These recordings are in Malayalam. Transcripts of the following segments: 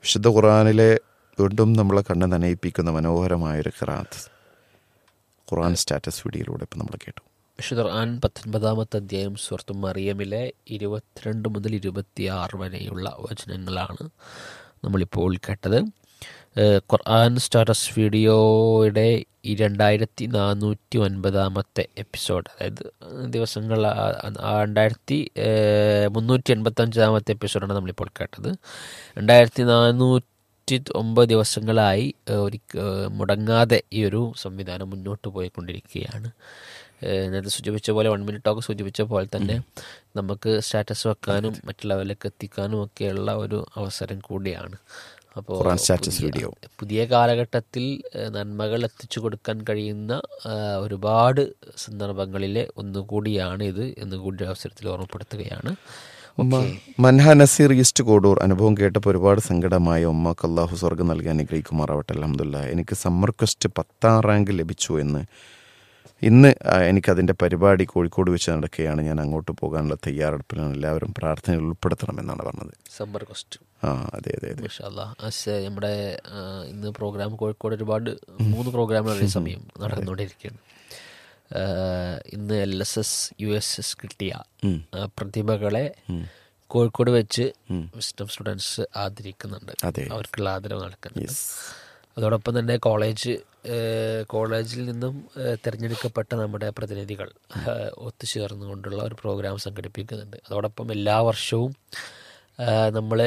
വിശുദ്ധ ഖുറാനിലെ വീണ്ടും നമ്മളെ കണ്ണ് നനയിപ്പിക്കുന്ന മനോഹരമായൊരു ഖറാത്ത് ഖുറാൻ സ്റ്റാറ്റസ് വീഡിയോയിലൂടെ ഇപ്പം നമ്മൾ കേട്ടു വിശുദ്ധ ഖുർആൻ പത്തൊൻപതാമത്തെ അധ്യായം സുഹൃത്തു മറിയമിലെ ഇരുപത്തിരണ്ട് മുതൽ ഇരുപത്തിയാറ് വരെയുള്ള വചനങ്ങളാണ് നമ്മളിപ്പോൾ കേട്ടത് ഏഹ് ഖുർആൻ സ്റ്റാറ്റസ് വീഡിയോയുടെ ഈ രണ്ടായിരത്തി നാനൂറ്റി ഒൻപതാമത്തെ എപ്പിസോഡ് അതായത് ദിവസങ്ങൾ ആ- ആ രണ്ടായിരത്തി മുന്നൂറ്റി എൺപത്തഞ്ചാമത്തെ എപ്പിസോഡാണ് നമ്മളിപ്പോൾ കേട്ടത് രണ്ടായിരത്തി നാനൂറ്റി ഒമ്പത് ദിവസങ്ങളായി ഏഹ് ഒരിക്ക ഏഹ് മുടങ്ങാതെ ഈ ഒരു സംവിധാനം മുന്നോട്ട് പോയിക്കൊണ്ടിരിക്കുകയാണ് ഏഹ് നേരത്തെ സൂചിപ്പിച്ച പോലെ വൺ മിനിറ്റ് ടോക്ക് സൂചിപ്പിച്ച പോലെ തന്നെ നമുക്ക് സ്റ്റാറ്റസ് വെക്കാനും മറ്റുള്ളവരിലേക്ക് എത്തിക്കാനും ഒക്കെയുള്ള ഒരു അവസരം കൂടിയാണ് അപ്പോൾ ഖുറാൻ സ്റ്റാറ്റസ് വീഡിയോ പുതിയ കാലഘട്ടത്തിൽ ഏഹ് നന്മകൾ എത്തിച്ചു കൊടുക്കാൻ കഴിയുന്ന ഏഹ് ഒരുപാട് സന്ദർഭങ്ങളിലെ ഒന്നുകൂടിയാണ് ഇത് എന്ന് കൂടി അവസരത്തിൽ ഓർമ്മപ്പെടുത്തുകയാണ് ഉമ്മ മൻഹ നസീർ ഈസ്റ്റ് കോഡൂർ അനുഭവം കേട്ടപ്പോൾ ഒരുപാട് സങ്കടമായ ഉമ്മക്ക് അള്ളാഹു സ്വർഗം നൽകി അനുഗ്രഹിക്കുമാറാവട്ടെ അലഹമുല്ല എനിക്ക് സമ്മർ ക്വസ്റ്റ് പത്താം റാങ്ക് ലഭിച്ചു എന്ന് ഇന്ന് ആ, എനിക്കതിൻ്റെ പരിപാടി കോഴിക്കോട് വെച്ച് നടക്കുകയാണ് ഞാൻ അങ്ങോട്ട് പോകാനുള്ള തയ്യാറെടുപ്പിലാണ് എല്ലാവരും പ്രാർത്ഥനയിൽ ഉൾപ്പെടുത്തണമെന്നാണ് പറഞ്ഞത് സമ്മർ കോസ്റ്റ് ആ അതെ അതെ അതെ മാഷാല്ലാ അസ് നമ്മുടെ ആ, ഇന്ന് പ്രോഗ്രാം കോഴിക്കോട് ഒരുപാട് മൂന്ന് പ്രോഗ്രാമുകൾ ഒരേ സമയം നടന്നുകൊണ്ടിരിക്കുകയാണ് ആ, ഇന്ന് L S S U S S കിട്ടിയ ആ, പ്രതിഭകളെ കോഴിക്കോട് വെച്ച് വിസ്റ്റം സ്റ്റുഡൻസ് ആദരിക്കുന്നുണ്ട് അതെ. അവർക്കുള്ള ആദരവ് നടക്കുന്നുണ്ട് യെസ് അതോടൊപ്പം തന്നെ കോളേജ് ഏഹ്, കോളേജിൽ നിന്നും ഏഹ്, തിരഞ്ഞെടുക്കപ്പെട്ട നമ്മുടെ പ്രതിനിധികൾ ഏഹ്, ഒത്തുചേർന്നുകൊണ്ടുള്ള ഒരു പ്രോഗ്രാം സംഘടിപ്പിക്കുന്നുണ്ട് അതോടൊപ്പം എല്ലാ വർഷവും നമ്മൾ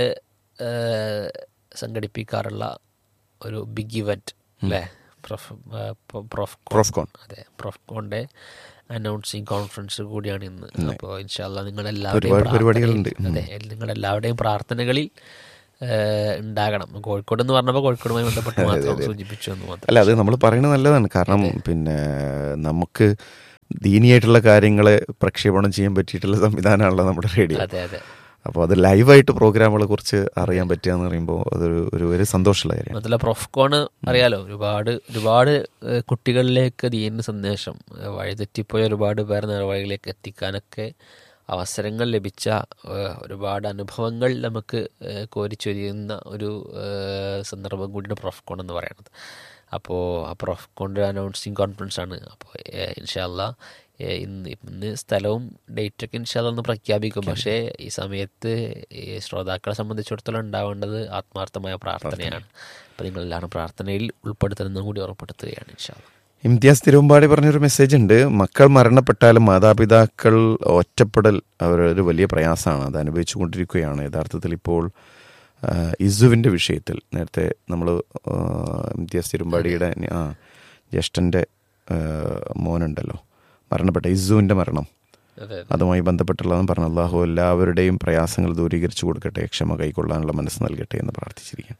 സംഘടിപ്പിക്കാറുള്ള ഒരു ബിഗ് ഇവൻറ്റ് അല്ലേ പ്രൊഫ് പ്രൊഫ് പ്രോഫ്കോൺ അതെ പ്രൊഫ്കോണിൻ്റെ അനൗൺസിങ് കോൺഫറൻസ് കൂടിയാണ് ഇന്ന് അപ്പോൾ ഇൻഷാല്ല ഒരുപാട് നിങ്ങളെല്ലാവരുടെയും പരിപാടികളുണ്ട്. അതെ നിങ്ങളെല്ലാവരുടെയും പ്രാർത്ഥനകളിൽ ഏഹ്, ഉണ്ടാകണം കോഴിക്കോട് എന്ന് പറഞ്ഞപ്പോൾ കോഴിക്കോടുമായി ബന്ധപ്പെട്ട് മാത്രം സൂചിപ്പിച്ചു എന്ന് മാത്രം അല്ല അത് നമ്മൾ പറയുന്നത് നല്ലതാണ് കാരണം പിന്നെ നമുക്ക് ദീനിയായിട്ടുള്ള കാര്യങ്ങളെ പ്രക്ഷേപണം ചെയ്യാൻ പറ്റിയിട്ടുള്ള സംവിധാനമാണല്ലോ നമ്മുടെ റേഡിയോ അതെ അതെ അപ്പോൾ അത് ലൈവായിട്ട് പ്രോഗ്രാമുകളെ കുറിച്ച് അറിയാൻ പറ്റുക എന്ന് പറയുമ്പോൾ അതൊരു ഒരു ഒരു സന്തോഷമുള്ള കാര്യമാണ് മാത്രമല്ല പ്രൊഫ്കോണ് അറിയാലോ ഒരുപാട് ഒരുപാട് ഏഹ്, കുട്ടികളിലേക്ക് ദീന സന്ദേശം ഏഹ്, വഴിതെറ്റിപ്പോയ ഒരുപാട് പേർ നേർവഴിയിലേക്ക് എത്തിക്കാനൊക്കെ അവസരങ്ങൾ ലഭിച്ച ഏഹ്, ഒരുപാട് അനുഭവങ്ങൾ നമുക്ക് ഏഹ്, കോരിച്ചൊരിയുന്ന ഒരു ഏഹ്, സന്ദർഭം കൂടിയാണ് പ്രൊഫ്കോൺ എന്ന് പറയുന്നത് അപ്പോൾ ആ പ്രൊഫ്കോണിൻ്റെ അനൗൺസിങ് കോൺഫറൻസ് ആണ് അപ്പോൾ ഇൻഷാല്ല ഇന്ന് ഇന്ന് സ്ഥലവും ഡേറ്റൊക്കെ ഇൻഷാല്ല ഒന്ന് പ്രഖ്യാപിക്കും പക്ഷേ ഈ സമയത്ത് ഈ ശ്രോതാക്കളെ സംബന്ധിച്ചിടത്തോളം ഉണ്ടാവേണ്ടത് ആത്മാർത്ഥമായ പ്രാർത്ഥനയാണ് അപ്പോൾ നിങ്ങളെല്ലാവരും പ്രാർത്ഥനയിൽ ഉൾപ്പെടുത്തണമെന്നും കൂടി ഉറപ്പെടുത്തുകയാണ് ഇൻഷാല്ല ഇംതിയാസ് തിരുവമ്പാടി പറഞ്ഞൊരു മെസ്സേജ് ഉണ്ട് മക്കൾ മരണപ്പെട്ടാലും മാതാപിതാക്കൾ ഒറ്റപ്പെടൽ അവരൊരു വലിയ പ്രയാസമാണ് അത് അനുഭവിച്ചു കൊണ്ടിരിക്കുകയാണ് യഥാർത്ഥത്തിൽ ഇപ്പോൾ ആ, ഇസുവിൻ്റെ വിഷയത്തിൽ നേരത്തെ നമ്മൾ ഇംതിയാസ് തിരുവമ്പാടിയുടെ ആ ജ്യേഷ്ഠൻ്റെ ആ, മോനുണ്ടല്ലോ മരണപ്പെട്ട ഇസുവിൻ്റെ മരണം അതെ അതുമായി ബന്ധപ്പെട്ടുള്ളതെന്ന് പറഞ്ഞു അള്ളാഹു എല്ലാവരുടെയും പ്രയാസങ്ങൾ ദൂരീകരിച്ചു കൊടുക്കട്ടെ ക്ഷമ കൈക്കൊള്ളാനുള്ള മനസ്സ് നൽകട്ടെ എന്ന് പ്രാർത്ഥിച്ചിരിക്കുകയാണ്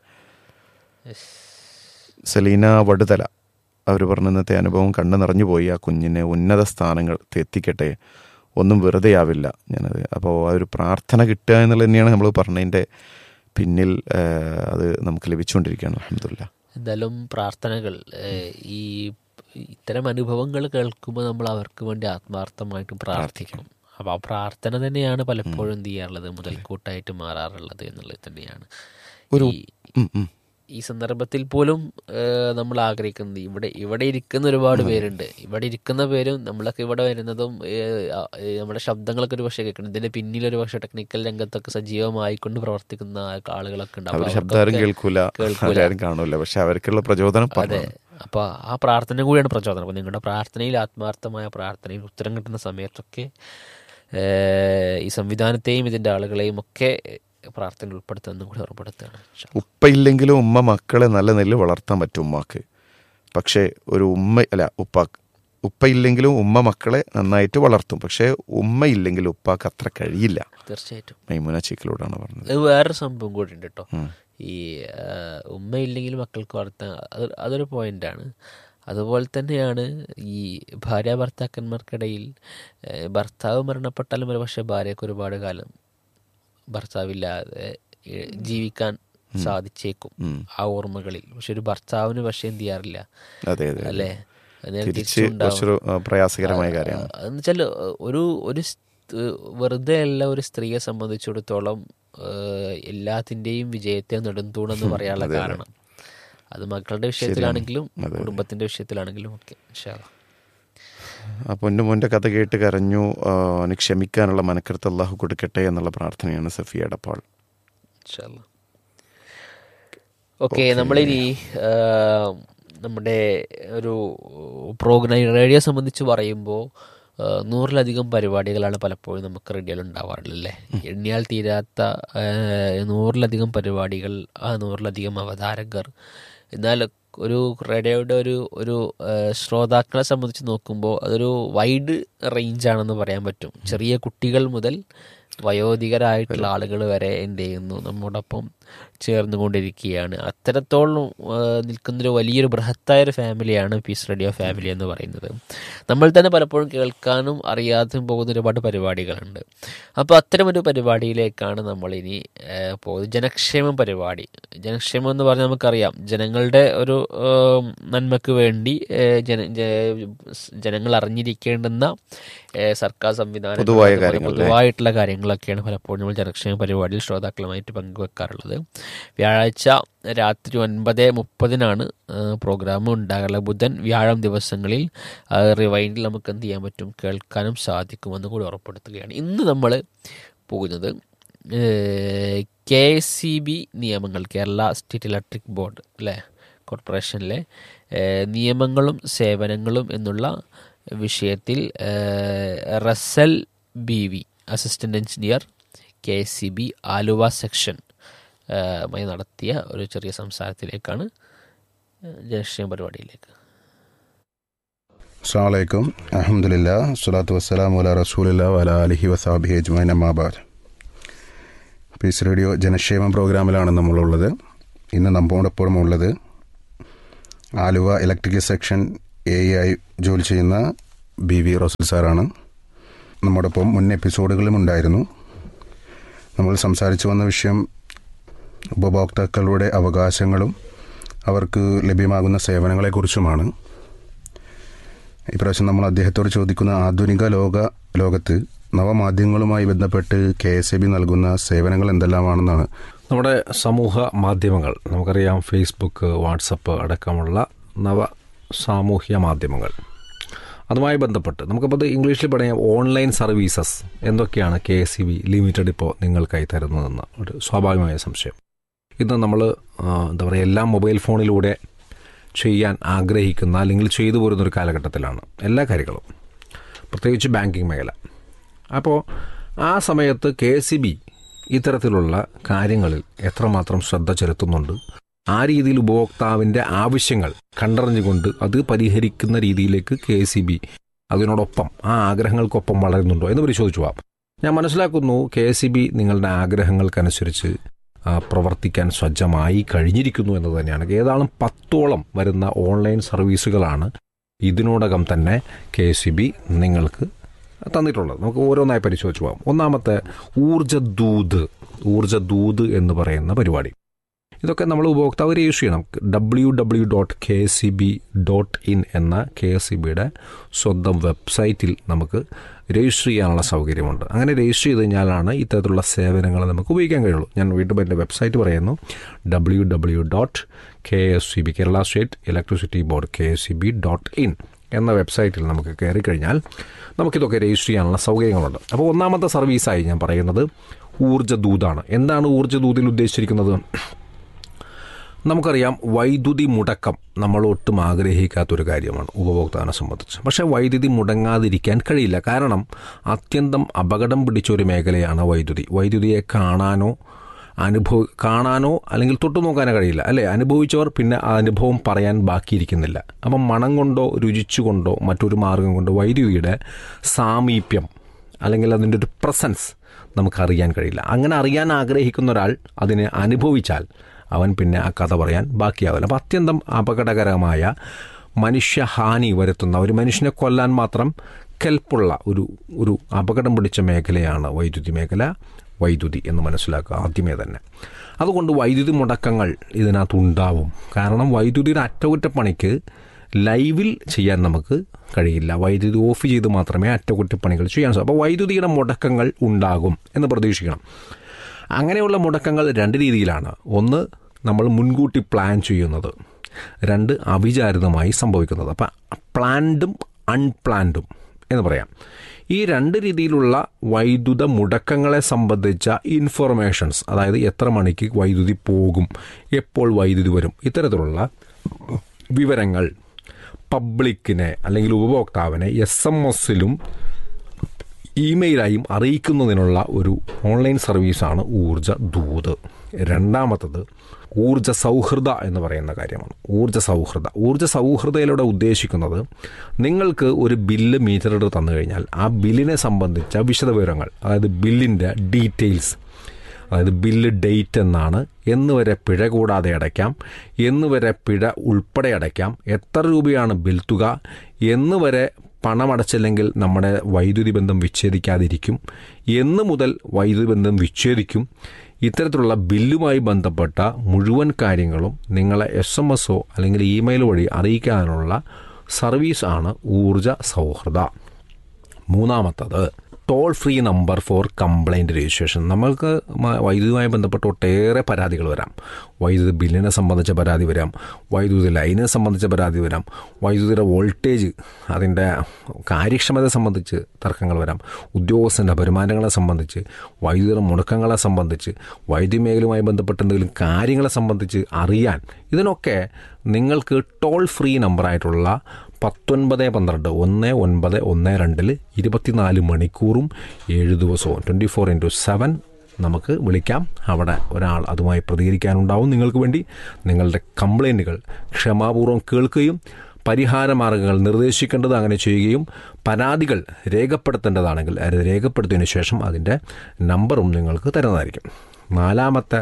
സെലീന വടുതല അവർ പറഞ്ഞ ഇന്നത്തെ അനുഭവം കണ്ണു നിറഞ്ഞു പോയി ആ കുഞ്ഞിനെ ഉന്നത സ്ഥാനങ്ങൾ എത്തിക്കട്ടെ ഒന്നും വെറുതെ ആവില്ല ഞാനത് അപ്പോൾ ആ ഒരു പ്രാർത്ഥന കിട്ടുക എന്നുള്ളത് തന്നെയാണ് നമ്മൾ പറഞ്ഞതിൻ്റെ പിന്നിൽ ആ, അത് നമുക്ക് ലഭിച്ചുകൊണ്ടിരിക്കുകയാണ് അലഹമില്ല എന്തായാലും പ്രാർത്ഥനകൾ ഏഹ്, ഈ ഇത്തരം അനുഭവങ്ങൾ കേൾക്കുമ്പോൾ നമ്മൾ അവർക്ക് വേണ്ടി ആത്മാർത്ഥമായിട്ട് പ്രാർത്ഥിക്കും അപ്പോൾ ആ പ്രാർത്ഥന തന്നെയാണ് പലപ്പോഴും എന്ത് ചെയ്യാറുള്ളത് മുതൽക്കൂട്ടായിട്ട് മാറാറുള്ളത് എന്നുള്ളത് തന്നെയാണ് ഒരു ഈ- ഉം, ഉം. ഈ സന്ദർഭത്തിൽ പോലും ഏഹ്, നമ്മൾ ആഗ്രഹിക്കുന്നത് ഇവിടെ ഇവിടെ ഇരിക്കുന്ന ഒരുപാട് പേരുണ്ട് ഇവിടെ ഇരിക്കുന്ന പേരും നമ്മളൊക്കെ ഇവിടെ വരുന്നതും ഏഹ്, ആ, ഏഹ്, നമ്മുടെ ശബ്ദങ്ങളൊക്കെ ഒരു പക്ഷേ കേൾക്കണം ഇതിന്റെ പിന്നിൽ ഒരു പക്ഷേ ടെക്നിക്കൽ രംഗത്തൊക്കെ സജീവമായിക്കൊണ്ട് പ്രവർത്തിക്കുന്ന ആളുകളൊക്കെ ഉണ്ട് അവർ അപ്പോൾ ശബ്ദം ആരും അവർക്കൊക്കെ കേൾക്കൂല കേൾക്കൂല. ആരും കാണൂല പക്ഷെ അവർക്കുള്ള പ്രചോദനം അതെ പറഞ്ഞു അപ്പൊ ആ പ്രാർത്ഥന കൂടിയാണ് പ്രചോദനം അപ്പൊ നിങ്ങളുടെ പ്രാർത്ഥനയിൽ ആത്മാർത്ഥമായ പ്രാർത്ഥനയിൽ ഉത്തരം കിട്ടുന്ന സമയത്തൊക്കെ ഏഹ്, ഈ സംവിധാനത്തെയും ഇതിന്റെ ആളുകളെയും ഒക്കെ പ്രാർത്ഥനയിൽ ഉൾപ്പെടുത്തുന്നതും കൂടി ഉറപ്പെടുത്തുകയാണ് ഇൻഷാ അല്ലാ. ഉപ്പ ഇല്ലെങ്കിലും ഉമ്മ മക്കളെ നല്ല നെല്ല് വളർത്താൻ പറ്റും ഉമ്മാക്ക് പക്ഷേ ഒരു ഉമ്മ അല്ല ഉപ്പാക്ക് ഉപ്പ ഇല്ലെങ്കിലും ഉമ്മ മക്കളെ നന്നായിട്ട് വളർത്തും പക്ഷേ ഉമ്മ ഇല്ലെങ്കിലും ഉപ്പാക്ക് അത്ര കഴിയില്ല തീർച്ചയായിട്ടും മൈമുന ചീക്കിലൂടാണ് പറഞ്ഞത് അത് വേറൊരു സംഭവം കൂടി ഉണ്ട് കേട്ടോ ഉം. ഈ ആഹ്, ഉമ്മയില്ലെങ്കിൽ മക്കൾക്ക് വളർത്താൻ അത് അതൊരു പോയിന്റാണ് അതുപോലെ തന്നെയാണ് ഈ ഭാര്യ ഭർത്താക്കന്മാർക്കിടയിൽ ഏഹ്, ഭർത്താവ് മരണപ്പെട്ടാലും ഒരു പക്ഷേ ഭാര്യയ്ക്ക് ഒരുപാട് കാലം ഭർത്താവില്ലാതെ ഏഹ്, ജീവിക്കാൻ സാധിച്ചേക്കും ഉം. ആ ഓർമ്മകളിൽ പക്ഷെ ഒരു ഭർത്താവിന് പക്ഷേ എന്ത് ചെയ്യാറില്ല അതെ അതെ അല്ലേ നേരെ തിരിച്ച് തിരിച്ചുണ്ടാവും. കുറച്ചൊരു ആ, പ്രയാസകരമായ കാര്യമാണ് അതെന്ന് വെച്ചാൽ ഒരു ഒരു സ്- വെറുതെ അല്ല ഒരു സ്ത്രീയെ സംബന്ധിച്ചിടത്തോളം ഏഹ്, എല്ലാത്തിൻ്റെയും വിജയത്തെ നെടുന്തൂണെന്ന് പറയാനുള്ള കാരണം അത് മക്കളുടെ വിഷയത്തിലാണെങ്കിലും കുടുംബത്തിൻ്റെ വിഷയത്തിലാണെങ്കിലും ഒക്കെ ഇൻഷാ അല്ലാ. ആ പൊന്നു മോൻ്റെ കഥ കേട്ട് കരഞ്ഞു ആ, അവന് ക്ഷമിക്കാനുള്ള മനക്കരുത്ത് അള്ളാഹു കൊടുക്കട്ടെ എന്നുള്ള പ്രാർത്ഥനയാണ് സഫിയ എടപ്പാൾ ഇൻഷാ അല്ലാ. ഓക്കെ നമ്മളിനി ആ, നമ്മുടെ ഒരു പ്രോഗ്രാം റേഡിയോ സംബന്ധിച്ച് പറയുമ്പോൾ ആ, നൂറിലധികം പരിപാടികളാണ് പലപ്പോഴും നമുക്ക് റേഡിയോയിൽ ഉണ്ടാവാറുള്ളത് അല്ലേ എണ്ണിയാൽ തീരാത്ത ആ, നൂറിലധികം പരിപാടികൾ ആ നൂറിലധികം അവതാരകർ എന്നാൽ ഒരു റേഡിയോയുടെ ഒരു ഒരു ആ, ശ്രോതാക്കളെ സംബന്ധിച്ച് നോക്കുമ്പോൾ അതൊരു വൈഡ് റേഞ്ചാണെന്ന് പറയാൻ പറ്റും ചെറിയ കുട്ടികൾ മുതൽ വയോധികരായിട്ടുള്ള ആളുകൾ വരെ എന്ത് ചെയ്യുന്നു നമ്മോടൊപ്പം ചേർന്നുകൊണ്ടിരിക്കുകയാണ് അത്തരത്തോളം ആ, നിൽക്കുന്നൊരു വലിയൊരു ബൃഹത്തായ ഒരു ഫാമിലിയാണ് പീസ് റേഡിയോ ഫാമിലി എന്ന് പറയുന്നത് നമ്മൾ തന്നെ പലപ്പോഴും കേൾക്കാനും അറിയാതെയും പോകുന്ന ഒരുപാട് പരിപാടികളുണ്ട് അപ്പോൾ അത്തരമൊരു പരിപാടിയിലേക്കാണ് നമ്മളിനി ആ, പോകുന്നത് ജനക്ഷേമം പരിപാടി ജനക്ഷേമം എന്ന് പറഞ്ഞാൽ നമുക്കറിയാം ജനങ്ങളുടെ ഒരു ആ, നന്മയ്ക്ക് വേണ്ടി ആ, ജന ജ- ജനങ്ങൾ അറിഞ്ഞിരിക്കേണ്ടുന്ന ആ, സർക്കാർ സംവിധാനം പൊതുവായ കാര്യങ്ങൾ, പൊതുവായിട്ടുള്ള കാര്യങ്ങളൊക്കെയാണ് പലപ്പോഴും നമ്മൾ ജനക്ഷേമ പരിപാടിയിൽ ശ്രോതാക്കളുമായിട്ട് പങ്കുവെക്കാറുള്ളത് വ്യാഴാഴ്ച രാത്രി ഒൻപത് മുപ്പതിനാണ് പ്രോഗ്രാം ഉണ്ടാകാറുള്ളത് ബുധൻ വ്യാഴം ദിവസങ്ങളിൽ ആ, റിവൈൻഡിൽ നമുക്ക് എന്ത് ചെയ്യാൻ പറ്റും കേൾക്കാനും സാധിക്കുമെന്ന് കൂടി ഉറപ്പെടുത്തുകയാണ് ഇന്ന് നമ്മൾ പോകുന്നത് കെ സി ബി നിയമങ്ങൾ കേരള സ്റ്റേറ്റ് ഇലക്ട്രിക് ബോർഡ് അല്ലേ കോർപ്പറേഷനിലെ ഏഹ്, നിയമങ്ങളും സേവനങ്ങളും എന്നുള്ള വിഷയത്തിൽ ഏഹ്, Rasal B V assistant engineer K C B Aluva section ഏഹ്, മായി നടത്തിയ ഒരു ചെറിയ സംസാരത്തിലേക്കാണ് ഏഹ്, ജനക്ഷേമ പരിപാടിയിലേക്ക് അസ്സാമലൈക്കും അഹമ്മദില്ല സ്വലാത്തു വസ്സലാം വല റസൂലില്ല വല അലിഹി വസാബി അജ്മൈൻ അമ്മാബാദ് പീസ് റേഡിയോ ജനക്ഷേമ പ്രോഗ്രാമിലാണ് നമ്മളുള്ളത് ഇന്ന് നമ്മോടൊപ്പം ഉള്ളത് ആലുവ ഇലക്ട്രിക്കൽ സെക്ഷൻ എ ആയി ജോലി ചെയ്യുന്ന ബി വി റസൂൽ സാറാണ് നമ്മോടൊപ്പം മുൻ എപ്പിസോഡുകളും ഉണ്ടായിരുന്നു നമ്മൾ സംസാരിച്ചു വന്ന വിഷയം ഉപഭോക്താക്കളുടെ അവകാശങ്ങളും അവർക്ക് ലഭ്യമാകുന്ന സേവനങ്ങളെക്കുറിച്ചുമാണ് ഇപ്രാവശ്യം നമ്മൾ അദ്ദേഹത്തോട് ചോദിക്കുന്ന ആധുനിക ലോക ലോകത്ത് നവമാധ്യമങ്ങളുമായി ബന്ധപ്പെട്ട് കെ എസ് എ ബി നൽകുന്ന സേവനങ്ങൾ എന്തെല്ലാമാണെന്നാണ് നമ്മുടെ സമൂഹ മാധ്യമങ്ങൾ നമുക്കറിയാം ഫേസ്ബുക്ക് വാട്സപ്പ് അടക്കമുള്ള നവ സാമൂഹ്യ മാധ്യമങ്ങൾ അതുമായി ബന്ധപ്പെട്ട് നമുക്കപ്പോൾ അത് ഇംഗ്ലീഷിൽ പറയാം ഓൺലൈൻ സർവീസസ് എന്തൊക്കെയാണ് K S C B limited ഇപ്പോൾ നിങ്ങൾക്കായി തരുന്നതെന്ന് ഒരു സ്വാഭാവികമായ സംശയം ഇന്ന് നമ്മൾ എന്താ പറയുക എല്ലാം മൊബൈൽ ഫോണിലൂടെ ചെയ്യാൻ ആഗ്രഹിക്കുന്ന അല്ലെങ്കിൽ ചെയ്തു പോരുന്ന ഒരു കാലഘട്ടത്തിലാണ് എല്ലാ കാര്യങ്ങളും പ്രത്യേകിച്ച് ബാങ്കിങ് മേഖല അപ്പോൾ ആ സമയത്ത് കെ സി ബി ഇത്തരത്തിലുള്ള കാര്യങ്ങളിൽ എത്രമാത്രം ശ്രദ്ധ ചെലുത്തുന്നുണ്ട് ആ രീതിയിൽ ഉപഭോക്താവിൻ്റെ ആവശ്യങ്ങൾ കണ്ടറിഞ്ഞുകൊണ്ട് അത് പരിഹരിക്കുന്ന രീതിയിലേക്ക് കെ സി ബി അതിനോടൊപ്പം ആ ആഗ്രഹങ്ങൾക്കൊപ്പം വളരുന്നുണ്ടോ എന്ന് പരിശോധിച്ചു പോവാം ഞാൻ മനസ്സിലാക്കുന്നു കെ സി ബി നിങ്ങളുടെ ആഗ്രഹങ്ങൾക്കനുസരിച്ച് ആ, പ്രവർത്തിക്കാൻ സജ്ജമായി കഴിഞ്ഞിരിക്കുന്നു എന്ന് തന്നെയാണ് ഏതാളും പത്തോളം വരുന്ന ഓൺലൈൻ സർവീസുകളാണ് ഇതിനോടകം തന്നെ കെ സി ബി നിങ്ങൾക്ക് തന്നിട്ടുള്ളത് നമുക്ക് ഓരോന്നായി പരിശോധിച്ച് പോകാം ഒന്നാമത്തെ ഊർജ്ജദൂത് ഊർജ്ജദൂത് എന്ന് പറയുന്ന പരിപാടി ഇതൊക്കെ നമ്മൾ ഉപഭോക്താവ് രജിസ്റ്റർ ചെയ്യണം W W dot K C B dot in എന്ന കെ എസ് സി ബിയുടെ സ്വന്തം വെബ്സൈറ്റിൽ നമുക്ക് രജിസ്റ്റർ ചെയ്യാനുള്ള സൗകര്യമുണ്ട് അങ്ങനെ രജിസ്റ്റർ ചെയ്ത് കഴിഞ്ഞാലാണ് ഇത്തരത്തിലുള്ള സേവനങ്ങൾ നമുക്ക് ഉപയോഗിക്കാൻ കഴിയുള്ളൂ ഞാൻ വീണ്ടും എൻ്റെ വെബ്സൈറ്റ് പറയുന്നു W W dot K S C B Kerala state electricity board K S C B dot in എന്ന വെബ്സൈറ്റിൽ നമുക്ക് കയറി കഴിഞ്ഞാൽ നമുക്കിതൊക്കെ രജിസ്റ്റർ ചെയ്യാനുള്ള സൗകര്യങ്ങളുണ്ട് അപ്പോൾ ഒന്നാമത്തെ സർവീസായി ഞാൻ പറയുന്നത് ഊർജ്ജദൂതാണ് എന്താണ് ഊർജ്ജദൂതിൽ ഉദ്ദേശിച്ചിരിക്കുന്നത് നമുക്കറിയാം വൈദ്യുതി മുടക്കം നമ്മൾ ഒട്ടും ആഗ്രഹിക്കാത്തൊരു കാര്യമാണ് ഉപഭോക്താവിനെ സംബന്ധിച്ച് പക്ഷേ വൈദ്യുതി മുടങ്ങാതിരിക്കാൻ കഴിയില്ല കാരണം അത്യന്തം അപകടം പിടിച്ച ഒരു മേഖലയാണ് വൈദ്യുതി വൈദ്യുതിയെ കാണാനോ അനുഭവ കാണാനോ അല്ലെങ്കിൽ തൊട്ടു നോക്കാനോ കഴിയില്ല അല്ലേ അനുഭവിച്ചവർ പിന്നെ ആ അനുഭവം പറയാൻ ബാക്കിയിരിക്കുന്നില്ല അപ്പം മണം കൊണ്ടോ രുചിച്ചുകൊണ്ടോ മറ്റൊരു മാർഗം കൊണ്ടോ വൈദ്യുതിയുടെ സാമീപ്യം അല്ലെങ്കിൽ അതിൻ്റെ ഒരു പ്രസൻസ് നമുക്കറിയാൻ കഴിയില്ല അങ്ങനെ അറിയാൻ ആഗ്രഹിക്കുന്ന ഒരാൾ അതിനെ അനുഭവിച്ചാൽ അവൻ പിന്നെ ആ കഥ പറയാൻ ബാക്കിയാവില്ല അപ്പം അത്യന്തം അപകടകരമായ മനുഷ്യഹാനി വരുത്തുന്ന ഒരു മനുഷ്യനെ കൊല്ലാൻ മാത്രം കെൽപ്പുള്ള ഒരു ഒരു അപകടം പിടിച്ച മേഖലയാണ് വൈദ്യുതി മേഖല വൈദ്യുതി എന്ന് മനസ്സിലാക്കുക ആദ്യമേ തന്നെ അതുകൊണ്ട് വൈദ്യുതി മുടക്കങ്ങൾ ഇതിനകത്ത് ഉണ്ടാവും കാരണം വൈദ്യുതിയുടെ അറ്റകുറ്റപ്പണിക്ക് ലൈവിൽ ചെയ്യാൻ നമുക്ക് കഴിയില്ല വൈദ്യുതി ഓഫ് ചെയ്ത് മാത്രമേ അറ്റകുറ്റപ്പണികൾ ചെയ്യാൻ സാധിക്കൂ അപ്പോൾ വൈദ്യുതിയുടെ മുടക്കങ്ങൾ ഉണ്ടാകും എന്ന് പ്രതീക്ഷിക്കണം അങ്ങനെയുള്ള മുടക്കങ്ങൾ രണ്ട് രീതിയിലാണ് ഒന്ന് നമ്മൾ മുൻകൂട്ടി പ്ലാൻ ചെയ്യുന്നത് രണ്ട് അവിചാരിതമായി സംഭവിക്കുന്നത് അപ്പം പ്ലാൻഡും അൺപ്ലാൻഡും എന്ന് പറയാം ഈ രണ്ട് രീതിയിലുള്ള വൈദ്യുത മുടക്കങ്ങളെ സംബന്ധിച്ച ഇൻഫർമേഷൻസ് അതായത് എത്ര മണിക്ക് വൈദ്യുതി പോകും എപ്പോൾ വൈദ്യുതി വരും ഇത്തരത്തിലുള്ള വിവരങ്ങൾ പബ്ലിക്കിനെ അല്ലെങ്കിൽ ഉപഭോക്താവിനെ എസ് എം എസിലും ഇമെയിലായും അറിയിക്കുന്നതിനുള്ള ഒരു ഓൺലൈൻ സർവീസാണ് ഊർജ ദൂത് രണ്ടാമത്തത് ഊർജ സൗഹൃദ എന്ന് പറയുന്ന കാര്യമാണ് ഊർജ സൗഹൃദ ഊർജ സൗഹൃദയിലൂടെ ഉദ്ദേശിക്കുന്നത് നിങ്ങൾക്ക് ഒരു ബില്ല് മീറ്റർ റീഡർ തന്നു കഴിഞ്ഞാൽ ആ ബില്ലിനെ സംബന്ധിച്ച വിശദവിവരങ്ങൾ അതായത് ബില്ലിൻ്റെ ഡീറ്റെയിൽസ് അതായത് ബില്ല് ഡേറ്റ് എന്നാണ് എന്ന് വരെ പിഴ കൂടാതെ അടയ്ക്കാം എന്ന് വരെ പിഴ ഉൾപ്പെടെ അടയ്ക്കാം എത്ര രൂപയാണ് ബിൽ തുക എന്ന് വരെ പണമടച്ചില്ലെങ്കിൽ നമ്മുടെ വൈദ്യുതി ബന്ധം വിച്ഛേദിക്കാതിരിക്കും എന്ന് മുതൽ വൈദ്യുതി ബന്ധം വിച്ഛേദിക്കും ഇത്തരത്തിലുള്ള ബില്ലുമായി ബന്ധപ്പെട്ട മുഴുവൻ കാര്യങ്ങളും നിങ്ങളെ എസ് എം എസോ അല്ലെങ്കിൽ ഇമെയിൽ വഴി അറിയിക്കാനുള്ള സർവീസാണ് ഊർജ സൗഹൃദ മൂന്നാമത്തത് toll free number for complaint registration നമ്മൾക്ക് മ- വൈദ്യുതിയുമായി ബന്ധപ്പെട്ട് ഒട്ടേറെ പരാതികൾ വരാം വൈദ്യുതി ബില്ലിനെ സംബന്ധിച്ച പരാതി വരാം വൈദ്യുതി ലൈനിനെ സംബന്ധിച്ച പരാതി വരാം വൈദ്യുതിയുടെ വോൾട്ടേജ് അതിൻ്റെ കാര്യക്ഷമതയെ സംബന്ധിച്ച് തർക്കങ്ങൾ വരാം ഉദ്യോഗസ്ഥൻ്റെ വരുമാനങ്ങളെ സംബന്ധിച്ച് വൈദ്യുതിയുടെ മുടക്കങ്ങളെ സംബന്ധിച്ച് വൈദ്യുതി മേഖലയുമായി ബന്ധപ്പെട്ട എന്തെങ്കിലും കാര്യങ്ങളെ സംബന്ധിച്ച് അറിയാൻ ഇതിനൊക്കെ നിങ്ങൾക്ക് ടോൾ ഫ്രീ നമ്പറായിട്ടുള്ള പത്തൊൻപത് പന്ത്രണ്ട് ഒന്ന് ഒൻപത് ഒന്ന് രണ്ടിൽ ഇരുപത്തിനാല് മണിക്കൂറും ഏഴ് ദിവസവും ട്വൻറ്റി ഫോർ ഇൻറ്റു സെവൻ നമുക്ക് വിളിക്കാം അവിടെ ഒരാൾ അതുമായി പ്രതികരിക്കാനുണ്ടാവും നിങ്ങൾക്ക് വേണ്ടി നിങ്ങളുടെ കംപ്ലൈൻറ്റുകൾ ക്ഷമാപൂർവ്വം കേൾക്കുകയും പരിഹാര മാർഗങ്ങൾ നിർദ്ദേശിക്കേണ്ടത് അങ്ങനെ ചെയ്യുകയും പരാതികൾ രേഖപ്പെടുത്തേണ്ടതാണെങ്കിൽ അത് രേഖപ്പെടുത്തിയതിനു ശേഷം അതിൻ്റെ നമ്പറും നിങ്ങൾക്ക് തരുന്നതായിരിക്കും നാലാമത്തെ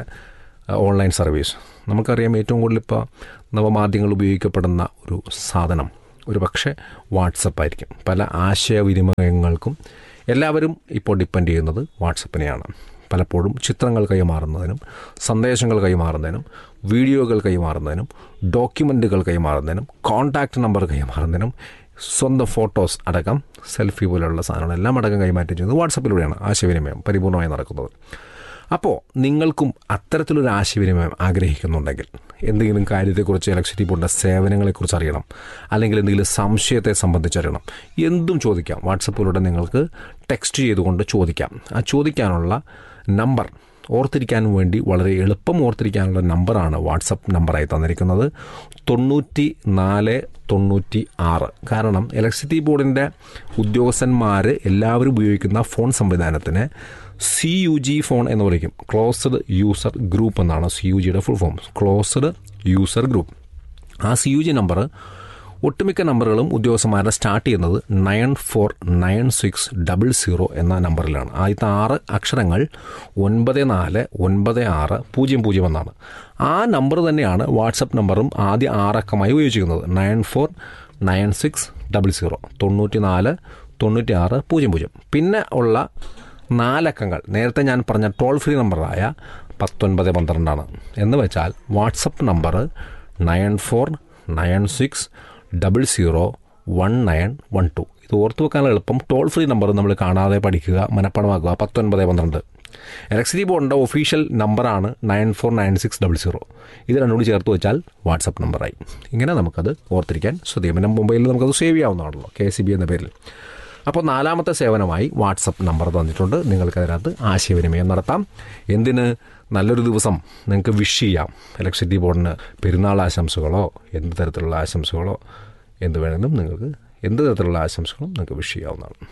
ഓൺലൈൻ സർവീസ് നമുക്കറിയാം ഏറ്റവും കൂടുതൽ ഇപ്പോൾ നവമാധ്യമങ്ങൾ ഉപയോഗിക്കപ്പെടുന്ന ഒരു സാധനം ഒരു പക്ഷേ വാട്സപ്പായിരിക്കും പല ആശയവിനിമയങ്ങൾക്കും എല്ലാവരും ഇപ്പോൾ ഡിപ്പെൻഡ് ചെയ്യുന്നത് വാട്സപ്പിനെയാണ് പലപ്പോഴും ചിത്രങ്ങൾ കൈമാറുന്നതിനും സന്ദേശങ്ങൾ കൈമാറുന്നതിനും വീഡിയോകൾ കൈമാറുന്നതിനും ഡോക്യുമെൻറ്റുകൾ കൈമാറുന്നതിനും കോൺടാക്റ്റ് നമ്പർ കൈമാറുന്നതിനും സ്വന്തം ഫോട്ടോസ് അടക്കം സെൽഫി പോലുള്ള സാധനങ്ങളെല്ലാം അടക്കം കൈമാറ്റം ചെയ്യുന്നത് വാട്സപ്പിലൂടെയാണ് ആശയവിനിമയം പരിപൂർണമായി നടക്കുന്നത് അപ്പോൾ നിങ്ങൾക്കും അത്തരത്തിലൊരു ആശയവിനിമയം ആഗ്രഹിക്കുന്നുണ്ടെങ്കിൽ എന്തെങ്കിലും കാര്യത്തെക്കുറിച്ച് ഇലക്ട്രിസിറ്റി ബോർഡിൻ്റെ സേവനങ്ങളെക്കുറിച്ച് അറിയണം അല്ലെങ്കിൽ എന്തെങ്കിലും സംശയത്തെ സംബന്ധിച്ചറിയണം എന്തും ചോദിക്കാം വാട്സപ്പിലൂടെ നിങ്ങൾക്ക് ടെക്സ്റ്റ് ചെയ്തുകൊണ്ട് ചോദിക്കാം ആ ചോദിക്കാനുള്ള നമ്പർ ഓർത്തിരിക്കാൻ വേണ്ടി വളരെ എളുപ്പം ഓർത്തിരിക്കാനുള്ള നമ്പറാണ് വാട്സപ്പ് നമ്പറായി തന്നിരിക്കുന്നത് തൊണ്ണൂറ്റി നാല് തൊണ്ണൂറ്റി ആറ് കാരണം ഇലക്ട്രിസിറ്റി ബോർഡിൻ്റെ ഉദ്യോഗസ്ഥന്മാർ എല്ലാവരും ഉപയോഗിക്കുന്ന ഫോൺ സംവിധാനത്തിന് സി യു ജി ഫോൺ എന്ന് പറയും ക്ലോസ്ഡ് യൂസർ ഗ്രൂപ്പ് എന്നാണ് സി യു ജിയുടെ full form closed user group ആ സി യു ജി നമ്പർ ഒട്ടുമിക്ക നമ്പറുകളും ഉദ്യോഗസ്ഥന്മാരുടെ സ്റ്റാർട്ട് ചെയ്യുന്നത് nine four nine six double zero എന്ന നമ്പറിലാണ് ആദ്യത്തെ ആറ് അക്ഷരങ്ങൾ ഒൻപത് നാല് ഒൻപത് ആറ് പൂജ്യം പൂജ്യം എന്നാണ് ആ നമ്പർ തന്നെയാണ് വാട്സപ്പ് നമ്പറും ആദ്യ ആറക്കമായി ഉപയോഗിച്ചിരിക്കുന്നത് nine four nine six double zero തൊണ്ണൂറ്റി നാല് തൊണ്ണൂറ്റി ആറ് പൂജ്യം പൂജ്യം പിന്നെ ഉള്ള നാലക്കങ്ങൾ നേരത്തെ ഞാൻ പറഞ്ഞ ടോൾ ഫ്രീ നമ്പറായ പത്തൊൻപത് പന്ത്രണ്ടാണ് എന്ന് വെച്ചാൽ WhatsApp number nine four nine six double zero one nine one two ഇത് ഓർത്തു വെക്കാൻ എളുപ്പം ടോൾ ഫ്രീ നമ്പർ നമ്മൾ കാണാതെ പഠിക്കുക മനഃപ്പണമാക്കുക പത്തൊൻപത് പന്ത്രണ്ട് ഇലക്ട്രിസിറ്റി ബോർഡിൻ്റെ ഒഫീഷ്യൽ നമ്പറാണ് nine four nine six double zero ഇത് രണ്ടുകൂടി ചേർത്ത് വെച്ചാൽ വാട്സപ്പ് നമ്പറായി ഇങ്ങനെ നമുക്കത് ഓർത്തിരിക്കാൻ ശ്രദ്ധിക്കും പിന്നെ മൊബൈലിൽ നമുക്കത് സേവ് ചെയ്യാവുന്നതാണല്ലോ കെ സി ബി എന്ന പേരിൽ അപ്പോൾ നാലാമത്തെ സേവനമായി വാട്സപ്പ് നമ്പർ തന്നിട്ടുണ്ട് നിങ്ങൾക്ക് അതിനകത്ത് ആശയവിനിമയം നടത്താം എന്തിന് നല്ലൊരു ദിവസം നിങ്ങൾക്ക് വിഷ് ചെയ്യാം ഇലക്ട്രിസിറ്റി ബോർഡിന് പെരുന്നാൾ ആശംസകളോ എന്ത് തരത്തിലുള്ള ആശംസകളോ എന്ത് വേണമെങ്കിലും നിങ്ങൾക്ക് എന്ത് തരത്തിലുള്ള ആശംസകളും നിങ്ങൾക്ക് വിഷ് ചെയ്യാവുന്നതാണ്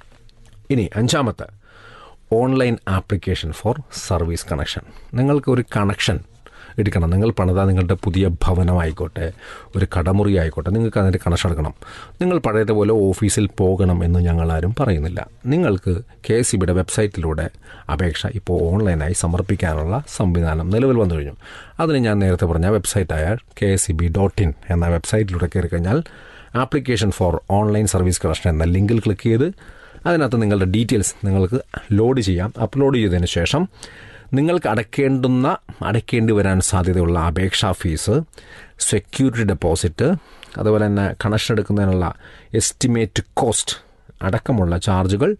ഇനി അഞ്ചാമത്തെ online application for service connection നിങ്ങൾക്ക് ഒരു കണക്ഷൻ എടുക്കണം നിങ്ങൾ പണിത നിങ്ങളുടെ പുതിയ ഭവനമായിക്കോട്ടെ ഒരു കടമുറി ആയിക്കോട്ടെ നിങ്ങൾക്ക് അതിൻ്റെ കണക്ഷൻ എടുക്കണം നിങ്ങൾ പഴയതുപോലെ ഓഫീസിൽ പോകണം എന്ന് ഞങ്ങളാരും പറയുന്നില്ല നിങ്ങൾക്ക് കെ എസ് ബിയുടെ വെബ്സൈറ്റിലൂടെ അപേക്ഷ ഇപ്പോൾ ഓൺലൈനായി സമർപ്പിക്കാനുള്ള സംവിധാനം നിലവിൽ വന്നു കഴിഞ്ഞു അതിന് ഞാൻ നേരത്തെ പറഞ്ഞ വെബ്സൈറ്റായ K S C B dot in എന്ന വെബ്സൈറ്റിലൂടെ കയറി കഴിഞ്ഞാൽ application for online service connection എന്ന ലിങ്കിൽ ക്ലിക്ക് ചെയ്ത് അതിനകത്ത് നിങ്ങളുടെ ഡീറ്റെയിൽസ് നിങ്ങൾക്ക് ലോഡ് ചെയ്യാം അപ്ലോഡ് ചെയ്തതിന് ശേഷം നിങ്ങൾക്ക് അടയ്ക്കേണ്ടുന്ന അടയ്ക്കേണ്ടി വരാൻ സാധ്യതയുള്ള അപേക്ഷാ ഫീസ് സെക്യൂരിറ്റി ഡെപ്പോസിറ്റ് അതുപോലെ തന്നെ കണക്ഷൻ എടുക്കുന്നതിനുള്ള എസ്റ്റിമേറ്റ് കോസ്റ്റ് അടക്കമുള്ള ചാർജുകൾ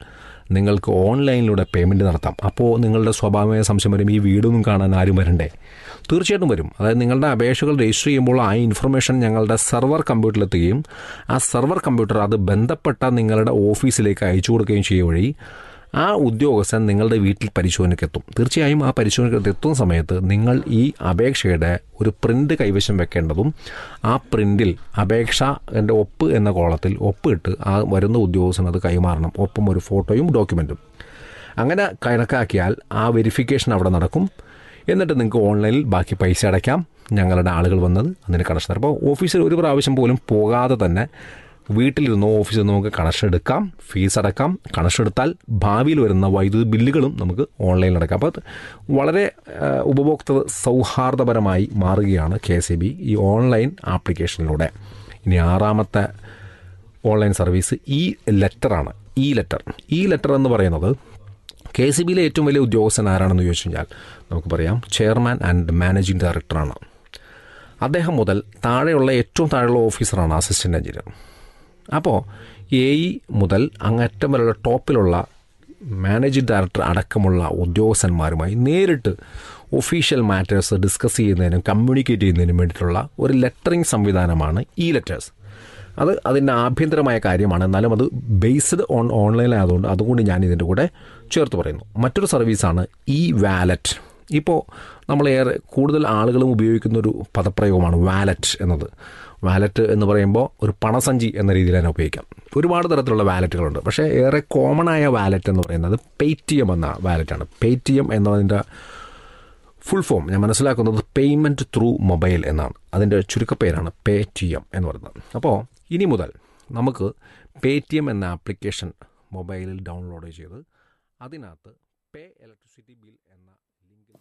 നിങ്ങൾക്ക് ഓൺലൈനിലൂടെ പേയ്മെൻറ്റ് നടത്താം അപ്പോൾ നിങ്ങളുടെ സ്വാഭാവിക സംശയം വരും ഈ വീടൊന്നും കാണാൻ ആരും വരണ്ടേ തീർച്ചയായിട്ടും വരും അതായത് നിങ്ങളുടെ അപേക്ഷകൾ രജിസ്റ്റർ ചെയ്യുമ്പോൾ ആ ഇൻഫർമേഷൻ ഞങ്ങളുടെ സെർവർ കമ്പ്യൂട്ടറിലെത്തുകയും ആ സെർവർ കമ്പ്യൂട്ടർ അത് ബന്ധപ്പെട്ട നിങ്ങളുടെ ഓഫീസിലേക്ക് അയച്ചു കൊടുക്കുകയും ചെയ്യുക വഴി ആ ഉദ്യോഗസ്ഥൻ നിങ്ങളുടെ വീട്ടിൽ പരിശോധനയ്ക്ക് എത്തും തീർച്ചയായും ആ പരിശോധനയ്ക്ക് എത്തുന്ന സമയത്ത് നിങ്ങൾ ഈ അപേക്ഷയുടെ ഒരു പ്രിൻ്റ് കൈവശം വെക്കേണ്ടതും ആ പ്രിൻ്റിൽ അപേക്ഷ എൻ്റെ ഒപ്പ് എന്ന കോളത്തിൽ ഒപ്പിട്ട് ആ വരുന്ന ഉദ്യോഗസ്ഥൻ അത് കൈമാറണം ഒപ്പം ഒരു ഫോട്ടോയും ഡോക്യുമെൻറ്റും അങ്ങനെ കണക്കാക്കിയാൽ ആ വെരിഫിക്കേഷൻ അവിടെ നടക്കും എന്നിട്ട് നിങ്ങൾക്ക് ഓൺലൈനിൽ ബാക്കി പൈസ അടയ്ക്കാം ഞങ്ങളുടെ ആളുകൾ വന്നത് അതിന് കണക്ഷൻ തരും അപ്പോൾ ഓഫീസിൽ ഒരു പ്രാവശ്യം പോലും പോകാതെ തന്നെ വീട്ടിലിരുന്നോ ഓഫീസിൽ നിന്ന് നമുക്ക് കണക്ഷൻ എടുക്കാം ഫീസ് അടക്കാം കണക്ഷൻ എടുത്താൽ ഭാവിയിൽ വരുന്ന വൈദ്യുതി ബില്ലുകളും നമുക്ക് ഓൺലൈനിൽ അടക്കാം അപ്പോൾ അത് വളരെ ആ, ഉപഭോക്തൃ സൗഹാർദ്ദപരമായി മാറുകയാണ് കെ എസ് ഈ ഓൺലൈൻ ആപ്ലിക്കേഷനിലൂടെ ഇനി ആറാമത്തെ ഓൺലൈൻ സർവീസ് ഈ ലെറ്ററാണ് ഈ ലെറ്റർ ഈ ലെറ്റർ എന്ന് പറയുന്നത് കെ സി ബിയിലെ ഏറ്റവും വലിയ ഉദ്യോഗസ്ഥൻ ആരാണെന്ന് ചോദിച്ചു കഴിഞ്ഞാൽ നമുക്ക് പറയാം ചെയർമാൻ ആൻഡ് മാനേജിംഗ് ഡയറക്ടറാണ് അദ്ദേഹം മുതൽ താഴെയുള്ള ഏറ്റവും താഴെയുള്ള ഓഫീസറാണ് അസിസ്റ്റൻ്റ് എഞ്ചിനീയർ അപ്പോൾ എ ഇ മുതൽ അങ്ങറ്റം വരെയുള്ള ടോപ്പിലുള്ള മാനേജിംഗ് ഡയറക്ടർ അടക്കമുള്ള ഉദ്യോഗസ്ഥന്മാരുമായി നേരിട്ട് ഒഫീഷ്യൽ മാറ്റേഴ്സ് ഡിസ്കസ് ചെയ്യുന്നതിനും കമ്മ്യൂണിക്കേറ്റ് ചെയ്യുന്നതിനും വേണ്ടിയിട്ടുള്ള ഒരു ലെറ്ററിംഗ് സംവിധാനമാണ് ഈ ലെറ്റേഴ്സ് അത് അതിൻ്റെ ആഭ്യന്തരമായ കാര്യമാണ് എന്നാലും അത് ബേസ്ഡ് ഓൺ ഓൺലൈനായതുകൊണ്ട് അതുകൊണ്ട് ഞാൻ ഇതിൻ്റെ കൂടെ ചേർത്ത് പറയുന്നു മറ്റൊരു സർവീസാണ് ഇ വാലറ്റ് ഇപ്പോൾ നമ്മൾ ഏറെ കൂടുതൽ ആളുകളും ഉപയോഗിക്കുന്ന ഒരു പദപ്രയോഗമാണ് വാലറ്റ് എന്നത് വാലറ്റ് എന്ന് പറയുമ്പോൾ ഒരു പണസഞ്ചി എന്ന രീതിയിൽ തന്നെ ഉപയോഗിക്കാം ഒരുപാട് തരത്തിലുള്ള വാലറ്റുകളുണ്ട് പക്ഷേ ഏറെ കോമൺ ആയ വാലറ്റ് എന്ന് പറയുന്നത് പേറ്റിഎം എന്ന വാലറ്റാണ് പേറ്റിഎം എന്നതിൻ്റെ ഫുൾ ഫോം ഞാൻ മനസ്സിലാക്കുന്നത് പേയ്മെൻറ്റ് ത്രൂ മൊബൈൽ എന്നാണ് അതിൻ്റെ ചുരുക്കപ്പേരാണ് പേ ടി എം എന്ന് പറയുന്നത് അപ്പോൾ ഇനി മുതൽ നമുക്ക് പേ ടി എം എന്ന ആപ്ലിക്കേഷൻ മൊബൈലിൽ ഡൗൺലോഡ് ചെയ്ത് അതിനകത്ത് പേ ഇലക്ട്രിസിറ്റി ബിൽ എന്ന ലിങ്കിൽ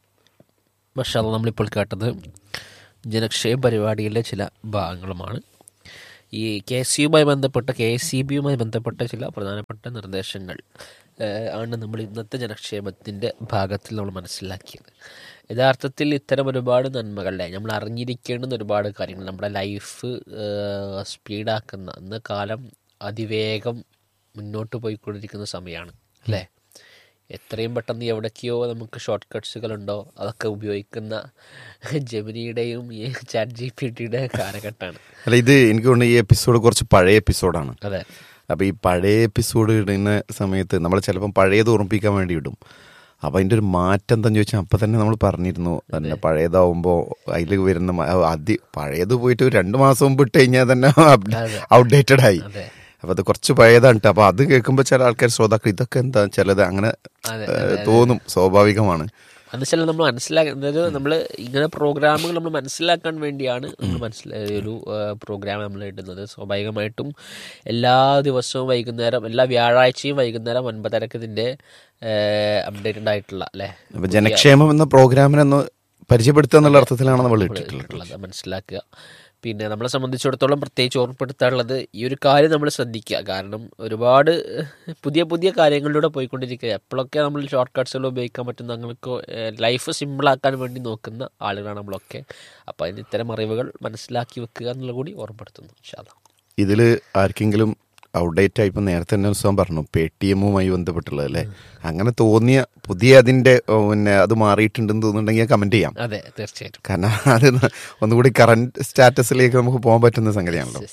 മഷാല നമ്മളിപ്പോൾ കേട്ടത് ജനക്ഷേമ പരിപാടിയിലെ ചില ഭാഗങ്ങളുമാണ് ഈ കെ എസ് യുമായി ബന്ധപ്പെട്ട കെ എസ് സി ബിയുമായി ബന്ധപ്പെട്ട ചില പ്രധാനപ്പെട്ട നിർദ്ദേശങ്ങൾ ഏഹ്, ആണ് നമ്മൾ ഇന്നത്തെ ജനക്ഷേമത്തിൻ്റെ ഭാഗത്തിൽ നമ്മൾ മനസ്സിലാക്കിയത് യഥാർത്ഥത്തിൽ ഇത്തരം ഒരുപാട് നന്മകളുടെ നമ്മൾ അറിഞ്ഞിരിക്കേണ്ടുന്ന ഒരുപാട് കാര്യങ്ങൾ നമ്മുടെ ലൈഫ് സ്പീഡാക്കുന്ന ഇന്ന് കാലം അതിവേഗം മുന്നോട്ട് പോയിക്കൊണ്ടിരിക്കുന്ന സമയമാണ് അല്ലേ എത്രയും പെട്ടെന്ന് എവിടേക്കോ നമുക്ക് ഷോർട്ട് കട്ട്സുകളുണ്ടോ അതൊക്കെ ഉപയോഗിക്കുന്ന ജെമിനിയുടെയും ഈ ചാറ്റ് ജി പി ടിയുടെ കാലഘട്ടമാണ് അല്ല ഇത് എനിക്ക് തോന്നുന്നു ഈ എപ്പിസോഡ് കുറച്ച് പഴയ എപ്പിസോഡാണ് അതെ അപ്പോൾ ഈ പഴയ എപ്പിസോഡ് ഇടുന്ന സമയത്ത് നമ്മൾ ചിലപ്പം പഴയത് ഓർമ്മിപ്പിക്കാൻ വേണ്ടി ഇടും അപ്പോൾ അതിൻ്റെ ഒരു മാറ്റം എന്താന്ന് ചോദിച്ചാൽ അപ്പം തന്നെ നമ്മൾ പറഞ്ഞിരുന്നു തന്നെ പഴയതാവുമ്പോൾ അതിൽ വരുന്ന മ- ആദ്യം പഴയത് പോയിട്ട് ഒരു രണ്ട് മാസം മുമ്പ് ഇട്ട് കഴിഞ്ഞാൽ തന്നെ അതെ. ഔട്ട്ഡേറ്റഡ് ആയി അതെ അപ്പോൾ അത് കുറച്ച് പഴയതാണ് ട്ടോ. അപ്പോൾ അത് കേൾക്കുമ്പോൾ ചില ആൾക്കാർ ശ്രോതാക്കൾ ഇതൊക്കെ എന്താ ചിലത് അങ്ങനെ അതെ, ഏഹ്, തോന്നും സ്വാഭാവികമാണ് എന്നുവെച്ചാൽ നമ്മൾ മനസ്സിലാക്കാൻ അതായത് നമ്മൾ ഇങ്ങനെ പ്രോഗ്രാമുകൾ നമ്മൾ മനസ്സിലാക്കാൻ വേണ്ടിയാണ് നമ്മൾ മനസ്സിലാ ഒരു പ്രോഗ്രാം നമ്മൾ ഇടുന്നത് സ്വാഭാവികമായിട്ടും എല്ലാ ദിവസവും വൈകുന്നേരം എല്ലാ വ്യാഴാഴ്ചയും വൈകുന്നേരം ഒൻപതരക്ക് ഇതിൻ്റെ അപ്ഡേറ്റഡ് ആയിട്ടുള്ള അല്ലേ അപ്പോൾ ജനക്ഷേമം എന്ന പ്രോഗ്രാമിനൊന്ന് പരിചയപ്പെടുത്തുക എന്നുള്ള അർത്ഥത്തിലാണ് നമ്മൾ ഇട്ടിട്ടുള്ളത് ഉള്ളത് മനസ്സിലാക്കുക പിന്നെ നമ്മളെ സംബന്ധിച്ചിടത്തോളം പ്രത്യേകിച്ച് ഓർമ്മപ്പെടുത്താനുള്ളത് ഈ ഒരു കാര്യം നമ്മൾ ശ്രദ്ധിക്കുക കാരണം ഒരുപാട് പുതിയ പുതിയ കാര്യങ്ങളിലൂടെ പോയിക്കൊണ്ടിരിക്കുക എപ്പോഴൊക്കെ നമ്മൾ ഷോർട്ട് കട്ട്സുകൾ ഉപയോഗിക്കാൻ പറ്റും ഞങ്ങൾക്ക് ലൈഫ് സിമ്പിളാക്കാൻ വേണ്ടി നോക്കുന്ന ആളുകളാണ് നമ്മളൊക്കെ അപ്പോൾ അതിന് ഇത്തരം അറിവുകൾ മനസ്സിലാക്കി വെക്കുക എന്നുള്ള കൂടി ഓർമ്മപ്പെടുത്തുന്നു ഇൻഷാല്ല ഇതിൽ ആർക്കെങ്കിലും ഔട്ട്ഡേറ്റ് ആയി ഇപ്പം നേരത്തെ തന്നെ ഉത്സവം പറഞ്ഞു പേ ടി എമ്മുമായി ബന്ധപ്പെട്ടുള്ളത് അല്ലേ അങ്ങനെ തോന്നിയ പുതിയ അതിൻ്റെ ഓ, പിന്നെ അത് മാറിയിട്ടുണ്ടെന്ന് തോന്നുന്നുണ്ടെങ്കിൽ കമൻറ്റ് ചെയ്യാം അതെ തീർച്ചയായിട്ടും കാരണം അത് ഒന്നുകൂടി കറണ്ട് സ്റ്റാറ്റസിലേക്ക് നമുക്ക് പോകാൻ പറ്റുന്ന സംഗതിയാണല്ലോ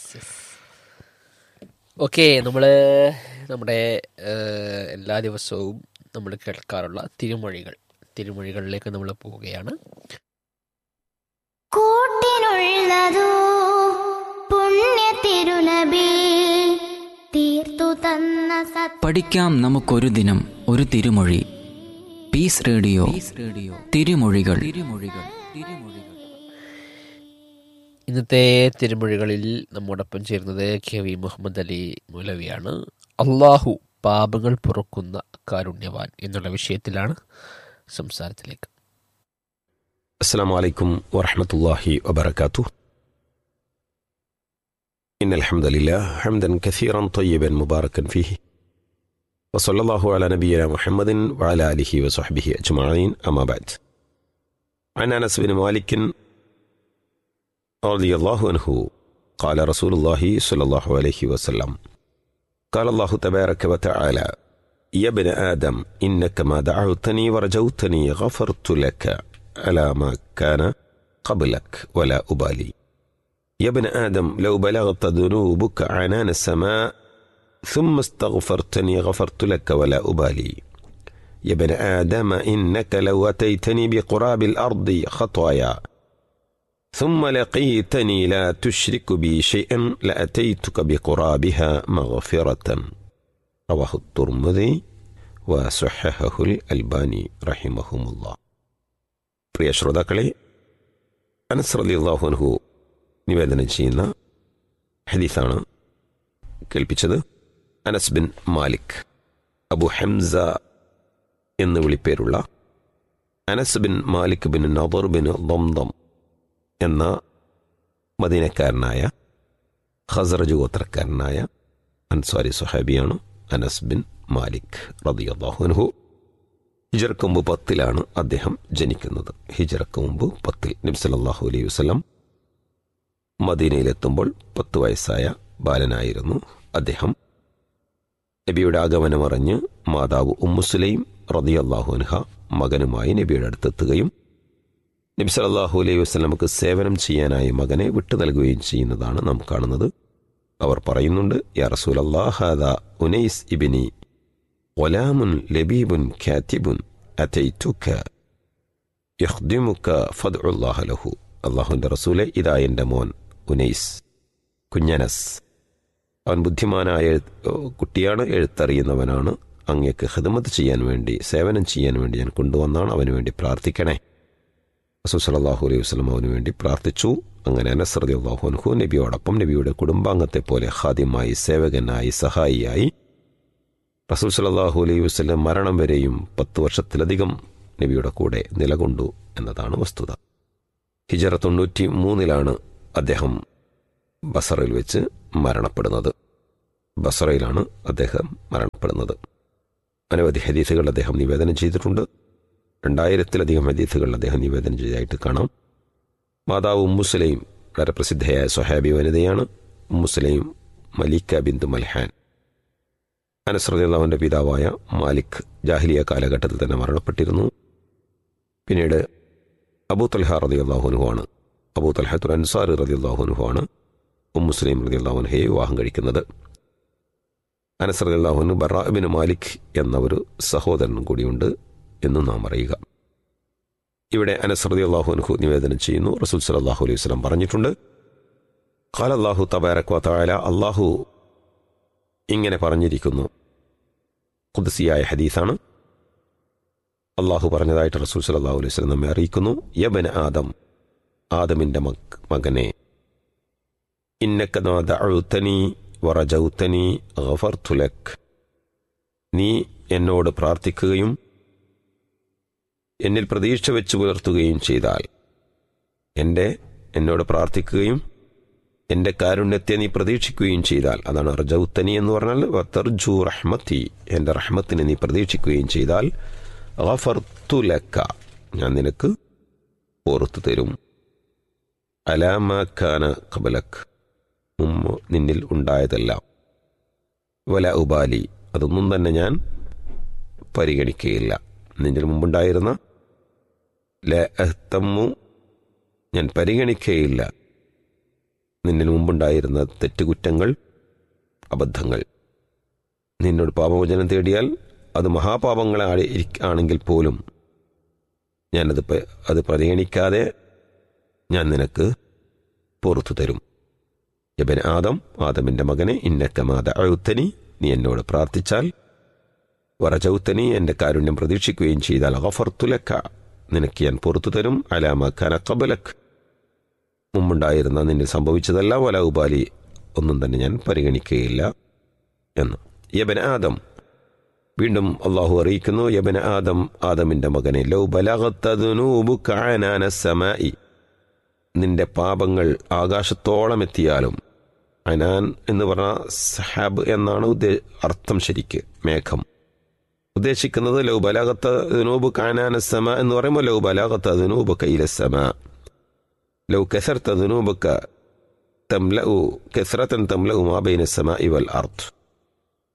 ഓക്കെ നമ്മൾ നമ്മുടെ ഏഹ്, എല്ലാ ദിവസവും നമ്മൾ കേൾക്കാറുള്ള തിരുമൊഴികൾ തിരുമൊഴികളിലേക്ക് നമ്മൾ പോവുകയാണ് കൂട്ടിനുള്ളതോ പുണ്യ തിരുനബി തീർത്തു തന്ന സത് പഠിക്കാം നമുക്കൊരു ദിനം ഒരു തിരുമൊഴി പീസ് റേഡിയോ റേഡിയോ തിരുമൊഴികൾ തിരുമൊഴികൾ തിരുമൊഴികൾ ഇന്നത്തെ തിരുമൊഴികളിൽ നമ്മോടൊപ്പം ചേരുന്നത് കെ വി മുഹമ്മദ് അലി മുലവിയാണ് അള്ളാഹു പാപങ്ങൾ പുറക്കുന്ന കാരുണ്യവാൻ എന്നുള്ള വിഷയത്തിലാണ് സംസാരത്തിലേക്ക് السلام عليكم ورحمة الله وبركاته إن الحمد لله حمدا كثيرا طيبا مباركا فيه وصلى الله على نبينا محمد وعلى آله وصحبه أجمعين أما بعد عن أنس بن مالك رضي الله عنه قال رسول الله صلى الله عليه وسلم قال الله تبارك وتعالى يا ابن آدم إنك ما دعوتني ورجوتني غفرت لك على ما كان قبلك ولا أبالي يا ابن آدم لو بلغت ذنوبك عنان السماء ثم استغفرتني غفرت لك ولا أبالي يا ابن آدم إنك لو أتيتني بقراب الأرض خطايا ثم لقيتني لا تشرك بي شيئا لأتيتك بقرابها مغفرة رواه الترمذي وصححه الألباني رحمهم الله പ്രിയ ശ്രോതാക്കളെ അനസ് റളിയല്ലാഹു അൻഹു നിവേദനം ചെയ്യുന്ന ഹദീസാണ് കേൾപ്പിച്ചത് Anas bin Malik Abu Hamza എന്ന് വിളിപ്പേരുള്ള Anas bin Malik bin Nadr bin Damdam എന്ന മദീനക്കാരനായ ഖസറജ് ഗോത്രക്കാരനായ അൻസാരി സുഹാബിയാണ് അനസ് ബിൻ മാലിക് റളിയല്ലാഹു അൻഹു ഹിജറക്ക് മുമ്പ് പത്തിലാണ് അദ്ദേഹം ജനിക്കുന്നത് ഹിജറക്ക് മുമ്പ് പത്തിൽ നബ്സലല്ലാഹു അലൈഹി വസ്ലം മദീനയിലെത്തുമ്പോൾ പത്ത് വയസ്സായ ബാലനായിരുന്നു അദ്ദേഹം നബിയുടെ ആഗമനമറിഞ്ഞ് മാതാവ് ഉമ്മുസുലൈം റതിയല്ലാഹു അൻഹ മകനുമായി നബിയുടെ അടുത്തെത്തുകയും നബി സല്ലല്ലാഹു അലൈഹി വസ്ലമക്ക് സേവനം ചെയ്യാനായി മകനെ വിട്ടു നൽകുകയും ചെയ്യുന്നതാണ് നാം കാണുന്നത് അവർ പറയുന്നുണ്ട് യാ റസൂൽ അള്ളാഹാദ ഉനൈസ് ഇബിനി ഒലാമുൻ ലബീബുൻ ഖാത്തിബുൻ അറ്റൈറ്റുക യഹ്ദിമുക ഫദ്ഉല്ലാഹ ലഹു അള്ളാഹുവിൻ്റെ റസൂലെ ഇതാ എൻ്റെ മോൻ ഉനൈസ് കുഞ്ഞനസ് അവൻ ബുദ്ധിമാനായ എഴുത്ത് കുട്ടിയാണ് എഴുത്തറിയുന്നവനാണ് അങ്ങേക്ക് ഹിദമത്ത് ചെയ്യാൻ വേണ്ടി സേവനം ചെയ്യാൻ വേണ്ടി ഞാൻ കൊണ്ടുവന്നാണ് അവന് വേണ്ടി പ്രാർത്ഥിക്കണേ റസൂൽ സല്ലല്ലാഹു അലൈഹി വസല്ലം അവന് വേണ്ടി പ്രാർത്ഥിച്ചു അങ്ങനെ അനസ്രതി അള്ളാഹു അൻഹു നബിയോടൊപ്പം നബിയുടെ കുടുംബാംഗത്തെ പോലെ ഹാദ്യമായി സേവകനായി സഹായിയായി റസൂൽ സല്ലല്ലാഹു അലൈഹി വസല്ലം മരണം വരെയും പത്ത് വർഷത്തിലധികം നബിയുടെ കൂടെ നിലകൊണ്ടു എന്നതാണ് വസ്തുത ഹിജറ തൊണ്ണൂറ്റി മൂന്നിലാണ് അദ്ദേഹം ബസറയിൽ വെച്ച് മരണപ്പെടുന്നത് ബസറയിലാണ് അദ്ദേഹം മരണപ്പെടുന്നത് അനവധി ഹദീസുകൾ അദ്ദേഹം നിവേദനം ചെയ്തിട്ടുണ്ട് രണ്ടായിരത്തിലധികം ഹദീസുകൾ അദ്ദേഹം നിവേദനം ചെയ്തതായിട്ട് കാണാം മാതാവ് ഉമ്മുസ്ലൈം വളരെ പ്രസിദ്ധയായ സ്വഹാബി വനിതയാണ് ഉമ്മുസ്ലൈം മലിക്ക ബിന്ദു മൽഹാൻ അനസ്രദിള്ളാവിൻ്റെ പിതാവായ മാലിക് ജാഹിലിയ കാലഘട്ടത്തിൽ തന്നെ മരണപ്പെട്ടിരുന്നു പിന്നീട് അബൂ തൽഹ റതി അള്ളാഹുനുഹുവാണ് അബൂ തൽഹത്തുൽ അൻസാർ റതി അള്ളാഹുനുഹുവാണ് ഉമ്മുസ്ലീം റതി അള്ളാഹുൻഹയെ വിവാഹം കഴിക്കുന്നത് അനസ് റതി അള്ളാഹുനു ബറാബിന് മാലിക് എന്ന ഒരു സഹോദരൻ കൂടിയുണ്ട് എന്നും നാം അറിയുക ഇവിടെ അനസ് റതി അള്ളാഹുനുഹു നിവേദനം ചെയ്യുന്നു റസൂൽ സലാഹു അലൈഹി വസ്ലം പറഞ്ഞിട്ടുണ്ട് ഖാൽ അള്ളാഹു തബാരക് വതാല അള്ളാഹു ഇങ്ങനെ പറഞ്ഞിരിക്കുന്നു ഖുദ്സിയായ ഹദീസാണ് അള്ളാഹു പറഞ്ഞതായിട്ട് റസൂൽ സലാഹു അലൈഹി വസ്ലം നമ്മെ അറിയിക്കുന്നു യബൻ ആദം ആദമിൻ്റെ മക് മകനെ ഇന്നക്കനാദി വറജൗത്തനി ഗഫർത്തുലക് നീ എന്നോട് പ്രാർത്ഥിക്കുകയും എന്നിൽ പ്രതീക്ഷ വെച്ച് പുലർത്തുകയും ചെയ്താൽ എൻ്റെ എന്നോട് പ്രാർത്ഥിക്കുകയും എൻ്റെ കാരുണ്യത്തെ നീ പ്രതീക്ഷിക്കുകയും ചെയ്താൽ അതാണ് റജൗത്തനി എന്ന് പറഞ്ഞാൽ വത്തർജു റഹ്മത്തി എൻ്റെ റഹ്മത്തിനെ നീ പ്രതീക്ഷിക്കുകയും ചെയ്താൽ ഗഫർത്തുലക്ക ഞാൻ നിനക്ക് ഓർത്തു തരും അലാമാക്കാന കബലക് മുമ്പ് നിന്നിൽ ഉണ്ടായതെല്ലാം വല ഉബാലി അതൊന്നും തന്നെ ഞാൻ പരിഗണിക്കുകയില്ല നിന്നിൽ മുമ്പുണ്ടായിരുന്ന ല അഹ്തമ്മു ഞാൻ പരിഗണിക്കുകയില്ല നിന്നിൽ മുമ്പുണ്ടായിരുന്ന തെറ്റുകുറ്റങ്ങൾ അബദ്ധങ്ങൾ നിന്നോട് പാപമോചനം തേടിയാൽ അത് മഹാപാപങ്ങളെ ആണെങ്കിൽ പോലും ഞാനത് അത് പരിഗണിക്കാതെ ഞാൻ നിനക്ക് പുറത്തു തരും യബൻ ആദം ആദമിൻ്റെ മകനെ ഇന്നക്കമാത അഴുത്തനി നീ എന്നോട് പ്രാർത്ഥിച്ചാൽ വറചൗത്തനി എൻ്റെ കാരുണ്യം പ്രതീക്ഷിക്കുകയും ചെയ്താൽ ഗഫർത്തുലക്ക നിനക്ക് ഞാൻ പുറത്തു തരും അലാമഖാന കബലക് മുമ്പുണ്ടായിരുന്ന നിന്നെ സംഭവിച്ചതല്ല വല ഉപാലി ഒന്നും തന്നെ ഞാൻ പരിഗണിക്കുകയില്ല എന്ന് യബൻ ആദം വീണ്ടും അള്ളാഹു അറിയിക്കുന്നു യബൻ ആദം ആദമിൻ്റെ മകനെ ലൗ ബലകത്തതുനൂബുക്കാനാനസമായി നിന്റെ പാപങ്ങൾ ആകാശത്തോളം എത്തിയാലും അനാൻ എന്ന് പറഞ്ഞ സഹാബ് എന്നാണ് ഉദ്ദേ അർത്ഥം ശരിക്ക് മേഘം ഉദ്ദേശിക്കുന്നത് ലൗ ബലാഗത്ത ദുനൂബ് കാനാനസമ എന്ന് പറയുമ്പോൾ ലൗ ബലാഗത്ത ദുനൂബ് കൈലസമ ലൗ കസർത്ത ദുനൂബക്ക തംലഉ കസറത്തൻ തംലഉ മാ ബൈന സമാഇ വൽ അർത്ത്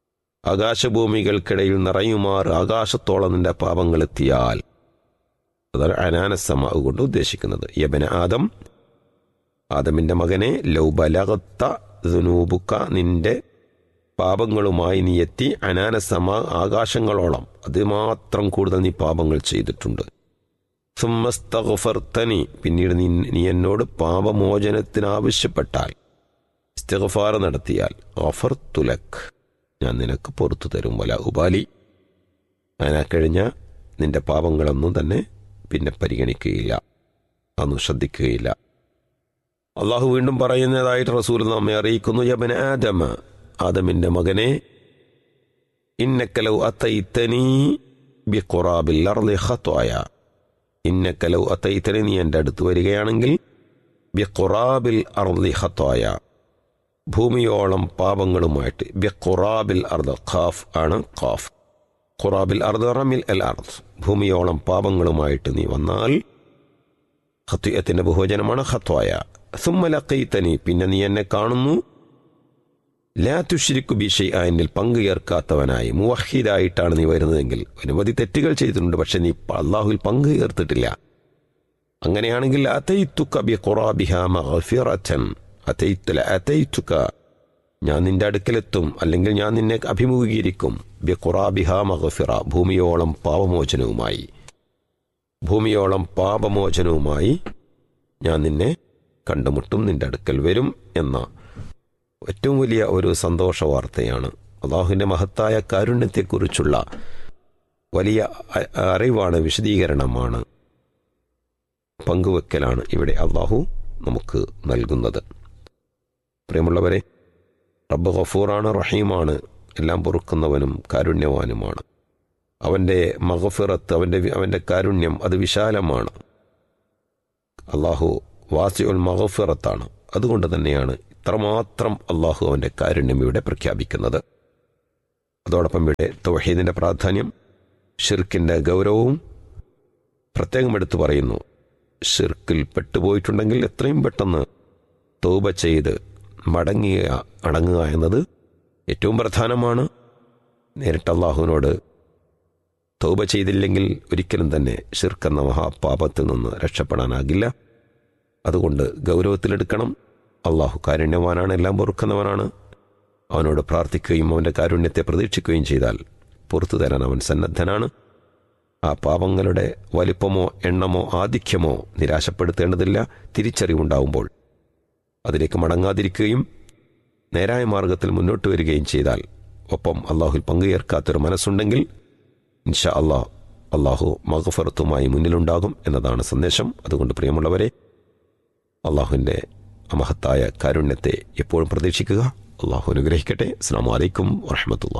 ആകാശഭൂമികൾക്കിടയിൽ നിറയുമാറ് ആകാശത്തോളം നിന്റെ പാപങ്ങൾ എത്തിയാൽ അതാണ് അനാനസമ കൊണ്ട് ഉദ്ദേശിക്കുന്നത് യബന ആദം ആദമിന്റെ മകനെ ലൗബലകത്ത ദുനൂബുക്ക നിന്റെ പാപങ്ങളുമായി നീ എത്തി അനാനസമ ആകാശങ്ങളോളം അതുമാത്രം കൂടുതൽ നീ പാപങ്ങൾ ചെയ്തിട്ടുണ്ട് സുമ്മസ്തഗഫർത്തനി പിന്നീട് നീ നീ എന്നോട് പാപമോചനത്തിന് ആവശ്യപ്പെട്ടാൽ ഇസ്തഗഫാർ നടത്തിയാൽ ഓഫർ തുലക് ഞാൻ നിനക്ക് പുറത്തു തരും വല ഉപാലി അങ്ങനെ കഴിഞ്ഞ നിന്റെ പാപങ്ങളൊന്നും തന്നെ പിന്നെ പരിഗണിക്കുകയില്ല അതൊന്നും ശ്രദ്ധിക്കുകയില്ല അള്ളാഹു വീണ്ടും പറയുന്നതായിട്ട് റസൂൽ നമ്മെ അറിയിക്കുന്നു യബന ആദമ ആദമിന്റെ മകനെ ഇന്നക്കലൗ അത്തൈത്തനീ ബി ഖുറാബിൽ അർളി ഖത്വായ ഇന്നക്കലൗ അത്തൈത്തനി നീ എൻ്റെ അടുത്ത് വരികയാണെങ്കിൽ ബി ഖുറാബിൽ അർളി ഖത്വായ ഭൂമിയോളം പാപങ്ങളുമായിട്ട് ബി ഖുറാബിൽ അർദ് ഖാഫ് ആണ് ഖാഫ് ഖുറാബിൽ അർദ് റമിൽ അൽ അർദ് ഭൂമിയോളം പാപങ്ങളുമായിട്ട് നീ വന്നാൽ ഖത്വയത്തിന്റെ ബഹുവചനമാണ് ഖത്വായ സുമ്മലക്കൈത്തനി പിന്നെ നീ എന്നെ കാണുന്നു ലാ തുഷിരിക്കു ബിഷൈ എന്നിൽ പങ്കു ചേർക്കാത്തവനായി മുവഹിദായിട്ടാണ് നീ വരുന്നതെങ്കിൽ അനവധി തെറ്റുകൾ ചെയ്തിട്ടുണ്ട് പക്ഷെ നീ അള്ളാഹുവിൽ പങ്കു ചേർത്തിട്ടില്ല അങ്ങനെയാണെങ്കിൽ അതൈത്തുക്ക ബി ഖുറാബിഹ മഗ്ഫിറതൻ അതൈത്തുല അതൈത്തുക ഞാൻ നിന്റെ അടുക്കലെത്തും അല്ലെങ്കിൽ ഞാൻ നിന്നെ അഭിമുഖീകരിക്കും ബി ഖുറാബിഹ മഗ്ഫിറ ഭൂമിയോളം പാപമോചനവുമായി ഭൂമിയോളം പാപമോചനവുമായി ഞാൻ നിന്നെ കണ്ടുമുട്ടും നിന്റെ അടുക്കൽ വരും എന്ന ഏറ്റവും വലിയ ഒരു സന്തോഷ വാർത്തയാണ് അള്ളാഹുവിൻ്റെ മഹത്തായ കാരുണ്യത്തെക്കുറിച്ചുള്ള വലിയ അ- അറിവാണ് വിശദീകരണമാണ് പങ്കുവെക്കലാണ് ഇവിടെ അള്ളാഹു നമുക്ക് നൽകുന്നത് പ്രിയമുള്ളവരെ റബ്ബ് ഗഫൂറാണ് റഹീമാണ് എല്ലാം പൊറുക്കുന്നവനും കാരുണ്യവാനുമാണ് അവൻ്റെ മഗഫിറത്ത് അവൻ്റെ അവൻ്റെ കാരുണ്യം അത് വിശാലമാണ് അള്ളാഹു വാസിയുൽ മഗഫിറത്താണ് അതുകൊണ്ട് തന്നെയാണ് ഇത്രമാത്രം അള്ളാഹു അവൻ്റെ കാരുണ്യം ഇവിടെ പ്രഖ്യാപിക്കുന്നത് അതോടൊപ്പം ഇവിടെ തൗഹീദിൻ്റെ പ്രാധാന്യം ഷിർക്കിൻ്റെ ഗൗരവവും പ്രത്യേകം എടുത്തു പറയുന്നു ഷിർക്കിൽ പെട്ടുപോയിട്ടുണ്ടെങ്കിൽ എത്രയും പെട്ടെന്ന് തൗബ ചെയ്ത് മടങ്ങിയ അടങ്ങുക എന്നത് ഏറ്റവും പ്രധാനമാണ് നേരിട്ട് അള്ളാഹുവിനോട് തൗബ ചെയ്തില്ലെങ്കിൽ ഒരിക്കലും തന്നെ ഷിർക്കെന്ന മഹാപാപത്തിൽ നിന്ന് രക്ഷപ്പെടാനാകില്ല അതുകൊണ്ട് ഗൗരവത്തിലെടുക്കണം അള്ളാഹു കാരുണ്യവാനാണ് എല്ലാം പൊറുക്കുന്നവനാണ് അവനോട് പ്രാർത്ഥിക്കുകയും അവൻ്റെ കാരുണ്യത്തെ പ്രതീക്ഷിക്കുകയും ചെയ്താൽ പുറത്തു തരാൻ അവൻ സന്നദ്ധനാണ് ആ പാപങ്ങളുടെ വലിപ്പമോ എണ്ണമോ ആധിക്യമോ നിരാശപ്പെടുത്തേണ്ടതില്ല തിരിച്ചറിവുണ്ടാവുമ്പോൾ അതിലേക്ക് മടങ്ങാതിരിക്കുകയും നേരായ മാർഗത്തിൽ മുന്നോട്ട് വരികയും ചെയ്താൽ ഒപ്പം അള്ളാഹുൽ പങ്കുചേർക്കാത്തൊരു മനസ്സുണ്ടെങ്കിൽ ഇൻഷാ അള്ളാഹ് അള്ളാഹു മഹഫറത്തുമായി മുന്നിലുണ്ടാകും എന്നതാണ് സന്ദേശം അതുകൊണ്ട് പ്രിയമുള്ളവരെ അള്ളാഹുവിൻ്റെ അമഹത്തായ കാരുണ്യത്തെ എപ്പോഴും പ്രതീക്ഷിക്കുക അള്ളാഹു അനുഗ്രഹിക്കട്ടെ അസ്സാം വലൈക്കും വറഹമത്തുള്ള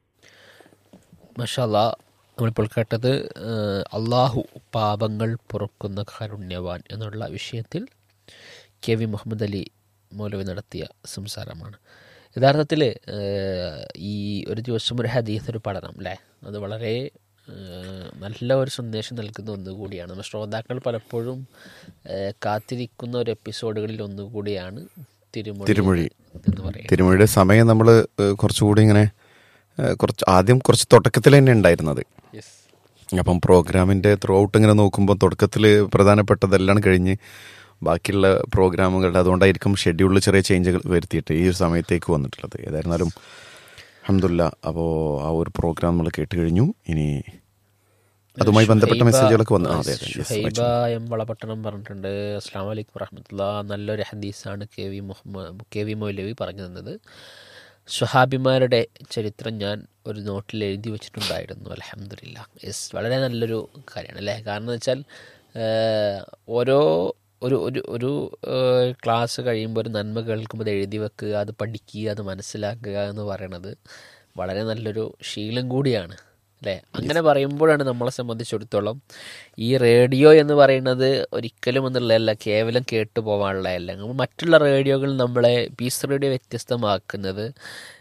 മഷാല്ല നമ്മളിപ്പോൾ കേട്ടത് ഏഹ്, അള്ളാഹു പാപങ്ങൾ പൊറുക്കുന്ന കാരുണ്യവാൻ എന്നുള്ള വിഷയത്തിൽ കെ വി മുഹമ്മദ് അലി മൗലവി നടത്തിയ സംസാരമാണ് യഥാർത്ഥത്തിൽ ഈ ഒരു ദിവസം ഒരു ഹദീസ് ഒരു പഠനം അല്ലേ അത് വളരെ ഏഹ്, നല്ല ഒരു സന്ദേശം നൽകുന്ന ഒന്നുകൂടിയാണ് നമ്മുടെ ശ്രോതാക്കൾ പലപ്പോഴും ഏഹ്, കാത്തിരിക്കുന്ന ഒരു എപ്പിസോഡുകളിൽ ഒന്നുകൂടിയാണ് തിരുമൊഴി തിരുമൊഴി. എന്ന് പറയുന്നത് തിരുമൊഴിയുടെ സമയം നമ്മൾ കുറച്ചുകൂടി ഇങ്ങനെ ഏഹ്, കുറച്ച് ആദ്യം കുറച്ച് തുടക്കത്തിൽ തന്നെ ഉണ്ടായിരുന്നത് യെസ് അപ്പം പ്രോഗ്രാമിൻ്റെ ത്രൂ ഔട്ട് ഇങ്ങനെ നോക്കുമ്പോൾ തുടക്കത്തിൽ പ്രധാനപ്പെട്ടതെല്ലാം കഴിഞ്ഞ് ബാക്കിയുള്ള പ്രോഗ്രാമുകളുടെ അതുകൊണ്ടായിരിക്കും ഷെഡ്യൂളിൽ ചെറിയ ചേഞ്ചുകൾ വരുത്തിയിട്ട് ഈ ഒരു സമയത്തേക്ക് വന്നിട്ടുള്ളത് ഏതായിരുന്നാലും അഹമ്മദില്ല അപ്പോൾ ആ ഒരു പ്രോഗ്രാം നമ്മൾ കേട്ട് കഴിഞ്ഞു ഇനി അതുമായി ബന്ധപ്പെട്ട ഷുഹൈബ- മെസ്സേജുകളൊക്കെ വന്നു ആ, അതെ അതെ yes, ഷുഹൈബ വായിച്ചു. എം വളപട്ടണം പറഞ്ഞിട്ടുണ്ട് അസ്സാം വലൈക്കും വറഹമത്തുള്ള നല്ലൊരു ഹദീസാണ് K V Muhammad K V Maulavi പറഞ്ഞു തന്നത് സ്വഹാബിമാരുടെ ചരിത്രം ഞാൻ ഒരു നോട്ടിൽ എഴുതി വെച്ചിട്ടുണ്ടായിരുന്നു അലഹമില്ല യെസ് വളരെ നല്ലൊരു കാര്യമാണ് അല്ലേ കാരണം എന്ന് വെച്ചാൽ ഏഹ്, ഓരോ ഒരു ഒരു ഒരു ഏഹ്, ക്ലാസ് കഴിയുമ്പോൾ ഒരു നന്മ കേൾക്കുമ്പോൾ അത് എഴുതി വെക്കുക അത് പഠിക്കുക അത് മനസ്സിലാക്കുക എന്ന് പറയണത് വളരെ നല്ലൊരു ശീലം കൂടിയാണ് അല്ലേ അങ്ങനെ പറയുമ്പോഴാണ് നമ്മളെ സംബന്ധിച്ചിടത്തോളം ഈ റേഡിയോ എന്ന് പറയുന്നത് ഒരിക്കലും എന്നുള്ളതല്ല കേവലം കേട്ടു പോകാനുള്ളതല്ല നമ്മൾ മറ്റുള്ള റേഡിയോകൾ നമ്മളെ പീസ് റേഡിയോ വ്യത്യസ്തമാക്കുന്നത്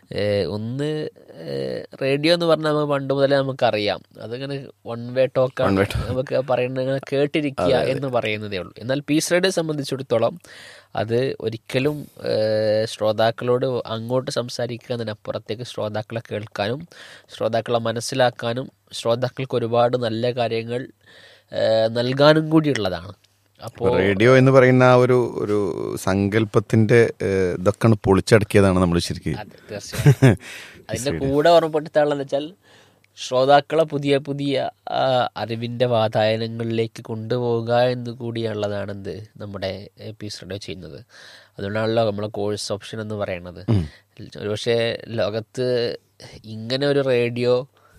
ഏഹ് ഒന്ന് റേഡിയോ എന്ന് പറഞ്ഞാൽ നമുക്ക് പണ്ട് മുതലേ നമുക്കറിയാം അതിങ്ങനെ വൺ വേ ടോക്കാണ് നമുക്ക് പറയുന്നത് ഇങ്ങനെ കേട്ടിരിക്കുക എന്ന് പറയുന്നതേ ഉള്ളൂ എന്നാൽ പീസ് റേഡിയോ സംബന്ധിച്ചിടത്തോളം അത് ഒരിക്കലും ഏഹ് ശ്രോതാക്കളോട് അങ്ങോട്ട് സംസാരിക്കുക എന്നതിനപ്പുറത്തേക്ക് ശ്രോതാക്കളെ കേൾക്കാനും ശ്രോതാക്കളെ മനസ്സിലാക്കാനും ശ്രോതാക്കൾക്ക് ഒരുപാട് നല്ല കാര്യങ്ങൾ ഏഹ് നൽകാനും കൂടിയുള്ളതാണ് അപ്പോൾ റേഡിയോ എന്ന് പറയുന്ന ആ ഒരു ഒരു സങ്കല്പത്തിന്റെ ഏഹ്, ഇതൊക്കെയാണ് പൊളിച്ചടക്കിയതാണ് നമ്മൾ ശരിക്കും അതെ തീർച്ചയായും അതിന്റെ കൂടെ ഓർമ്മപ്പെടുത്താനുള്ളത് വെച്ചാൽ ശ്രോതാക്കളെ പുതിയ പുതിയ ആ, അറിവിന്റെ വാതായനങ്ങളിലേക്ക് കൊണ്ടുപോകുക എന്ന് കൂടിയുള്ളതാണ് എന്ത് നമ്മുടെ പീസ് റേഡിയോ ചെയ്യുന്നത് അതുകൊണ്ടാണല്ലോ നമ്മളെ കോഴ്സ് ഓപ്ഷൻ എന്ന് പറയുന്നത് ഒരുപക്ഷെ ലോകത്ത് ഇങ്ങനെ ഒരു റേഡിയോ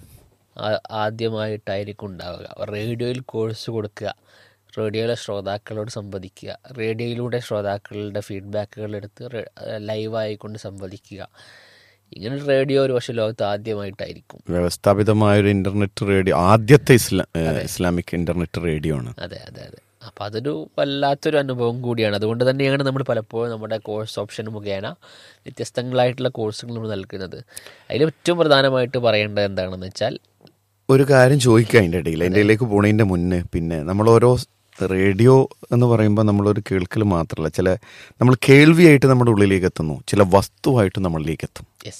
ആ- ആദ്യമായിട്ടായിരിക്കും ഉണ്ടാവുക റേഡിയോയിൽ കോഴ്സ് കൊടുക്കുക റേഡിയോയിലെ ശ്രോതാക്കളോട് സംവദിക്കുക റേഡിയോയിലൂടെ ശ്രോതാക്കളുടെ ഫീഡ്ബാക്കുകൾ എടുത്ത് റേ- ലൈവായി കൊണ്ട് സംവദിക്കുക ഇങ്ങനെ ഒരു റേഡിയോ ഒരു പക്ഷേ ലോകത്ത് ആദ്യമായിട്ടായിരിക്കും വ്യവസ്ഥാപിതമായ ഒരു ഇന്റർനെറ്റ് റേഡിയോ ആദ്യത്തെ ഇസ്ലാ ഏഹ്, ഇസ്ലാമിക് ഇന്റർനെറ്റ് റേഡിയോ ആണ് അതെ അതെ അതെ അപ്പം അതൊരു വല്ലാത്തൊരു അനുഭവം കൂടിയാണ് അതുകൊണ്ട് തന്നെയാണ് നമ്മൾ പലപ്പോഴും നമ്മുടെ കോഴ്സ് ഓപ്ഷൻ മുഖേന വ്യത്യസ്തങ്ങളായിട്ടുള്ള കോഴ്സുകൾ നമ്മൾ നൽകുന്നത് അതിൽ ഏറ്റവും പ്രധാനമായിട്ട് പറയേണ്ടത് എന്താണെന്ന് വെച്ചാൽ ഒരു കാര്യം ചോദിക്കുക അതിൻ്റെ ഇടയിൽ എൻ്റെ ഇടയിലേക്ക് പോണതിൻ്റെ മുന്നേ പിന്നെ നമ്മൾ ഓരോ റേഡിയോ എന്ന് പറയുമ്പോൾ നമ്മളൊരു കേൾക്കൽ മാത്രമല്ല ചില നമ്മൾ കേൾവിയായിട്ട് നമ്മുടെ ഉള്ളിലേക്ക് എത്തുന്നു ചില വസ്തുവായിട്ട് നമ്മളിലേക്ക് എത്തും യെസ്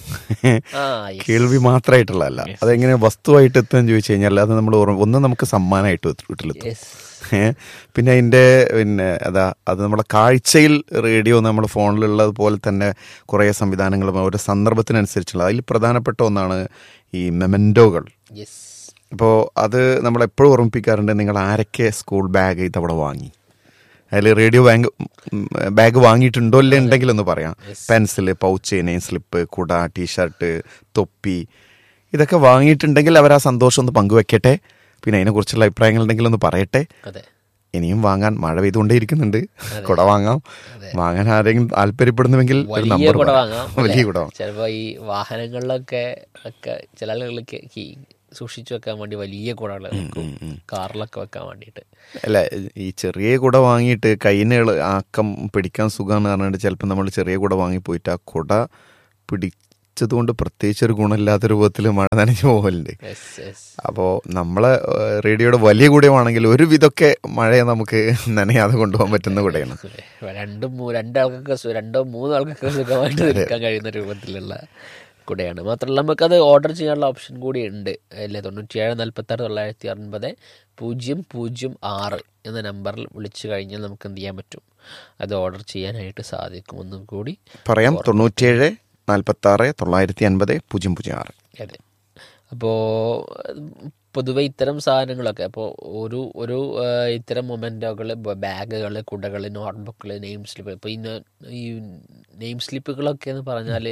ആ yes. കേൾവി മാത്രമായിട്ടുള്ളതല്ല അതെങ്ങനെ വസ്തുവായിട്ട് എത്തുമെന്ന് ചോദിച്ചു കഴിഞ്ഞാൽ അത് നമ്മൾ ഓർമ്മ ഒന്ന് നമുക്ക് സമ്മാനമായിട്ട് വീട്ടിലെത്തും Yes. ഏ? പിന്നെ അതിൻ്റെ പിന്നെ അതാ അത് നമ്മുടെ കാഴ്ചയിൽ റേഡിയോ നമ്മുടെ ഫോണിലുള്ളത് പോലെ തന്നെ കുറേ സംവിധാനങ്ങളും ഓരോ സന്ദർഭത്തിനനുസരിച്ചുള്ള അതിൽ പ്രധാനപ്പെട്ട ഒന്നാണ് ഈ മെമൻറ്റോകൾ Yes. അപ്പോൾ അത് നമ്മൾ എപ്പോഴും ഓർമ്മിപ്പിക്കാറുണ്ട് നിങ്ങൾ ആരൊക്കെ സ്കൂൾ ബാഗ് ഇതവിടെ വാങ്ങി അതിൽ റേഡിയോ ബാഗ് ബാഗ് വാങ്ങിയിട്ടുണ്ടോ അല്ലേ ഉണ്ടെങ്കിൽ ഒന്ന് പറയാം പെൻസില് പൗച്ച് നെയിം സ്ലിപ്പ് കുട ടീഷർട്ട് തൊപ്പി ഇതൊക്കെ വാങ്ങിയിട്ടുണ്ടെങ്കിൽ അവർ ആ സന്തോഷം ഒന്ന് പങ്കുവെക്കട്ടെ പിന്നെ അതിനെക്കുറിച്ചുള്ള അഭിപ്രായങ്ങൾ ഉണ്ടെങ്കിൽ ഒന്ന് പറയട്ടെ അതെ ഇനിയും വാങ്ങാൻ മഴ പെയ്തുകൊണ്ടേയിരിക്കുന്നുണ്ട് കുട വാങ്ങാം വാങ്ങാൻ ആരെങ്കിലും താല്പര്യപ്പെടുന്നുവെങ്കിൽ ഒരു വലിയ നമ്പർ കുട പറയാം. വാങ്ങാം വലിയ കുട വാങ്ങാം ചിലപ്പോ ഈ വാഹനങ്ങളിലൊക്കെ ഒക്കെ ചില ആളുകൾക്ക് ഈ സൂക്ഷിച്ചു വെക്കാൻ വേണ്ടി വലിയ കുടകൾ വെക്കും കാറിലൊക്കെ വെക്കാൻ വേണ്ടിയിട്ട് അല്ല ഈ ചെറിയ കുട വാങ്ങിയിട്ട് കയ്യിന് എളു- ആക്കം പിടിക്കാൻ സുഖമെന്ന് പറഞ്ഞിട്ട് ചിലപ്പോൾ നമ്മൾ ചെറിയ കുട വാങ്ങി പോയിട്ട് ആ കുട പിടിച്ചതുകൊണ്ട് പ്രത്യേകിച്ച് ഒരു ഗുണമില്ലാത്ത രൂപത്തിൽ മഴ നനഞ്ഞു പോകലുണ്ട് Yes, yes. അപ്പോൾ നമ്മളെ ഏഹ്, റേഡിയോയുടെ വലിയ കുടയാണെങ്കിൽ ഒരുവിധമൊക്കെ മഴയെ നമുക്ക് നനയാതെ കൊണ്ടുപോകാൻ പറ്റുന്ന കുടയാണ് രണ്ടും മൂ- രണ്ടാൾക്കൊക്കെ സു- രണ്ടോ മൂന്നോ ആൾക്കൊക്കെ സുഖമായിട്ട് നിൽക്കാൻ കഴിയുന്ന രൂപത്തിലുള്ള കുടയാണ് മാത്രമല്ല നമുക്കത് ഓർഡർ ചെയ്യാനുള്ള ഓപ്ഷൻ കൂടി ഉണ്ട് അല്ലേ തൊണ്ണൂറ്റിയേഴ് നാൽപ്പത്താറ് തൊള്ളായിരത്തി അൻപത് പൂജ്യം പൂജ്യം ആറ് എന്ന നമ്പറിൽ വിളിച്ചു കഴിഞ്ഞാൽ നമുക്ക് എന്ത് ചെയ്യാൻ പറ്റും അത് ഓർഡർ ചെയ്യാനായിട്ട് സാധിക്കും ഒന്നും കൂടി പറയാം തൊണ്ണൂറ്റിയേഴ് നാൽപ്പത്തി ആറ് തൊള്ളായിരത്തി അൻപത് പൂജ്യം പൂജ്യം ആറ് അതെ അപ്പോൾ പൊതുവെ ഇത്തരം സാധനങ്ങളൊക്കെ അപ്പോൾ ഒരു ഒരു ആ, ഇത്തരം മൊമെൻറ്റോകൾ ബാഗുകൾ കുടകൾ നോട്ട്ബുക്കുകൾ നെയിം സ്ലിപ്പ് ഇപ്പോൾ ഈ ന- ഈ നെയിം സ്ലിപ്പുകളൊക്കെ എന്ന് പറഞ്ഞാൽ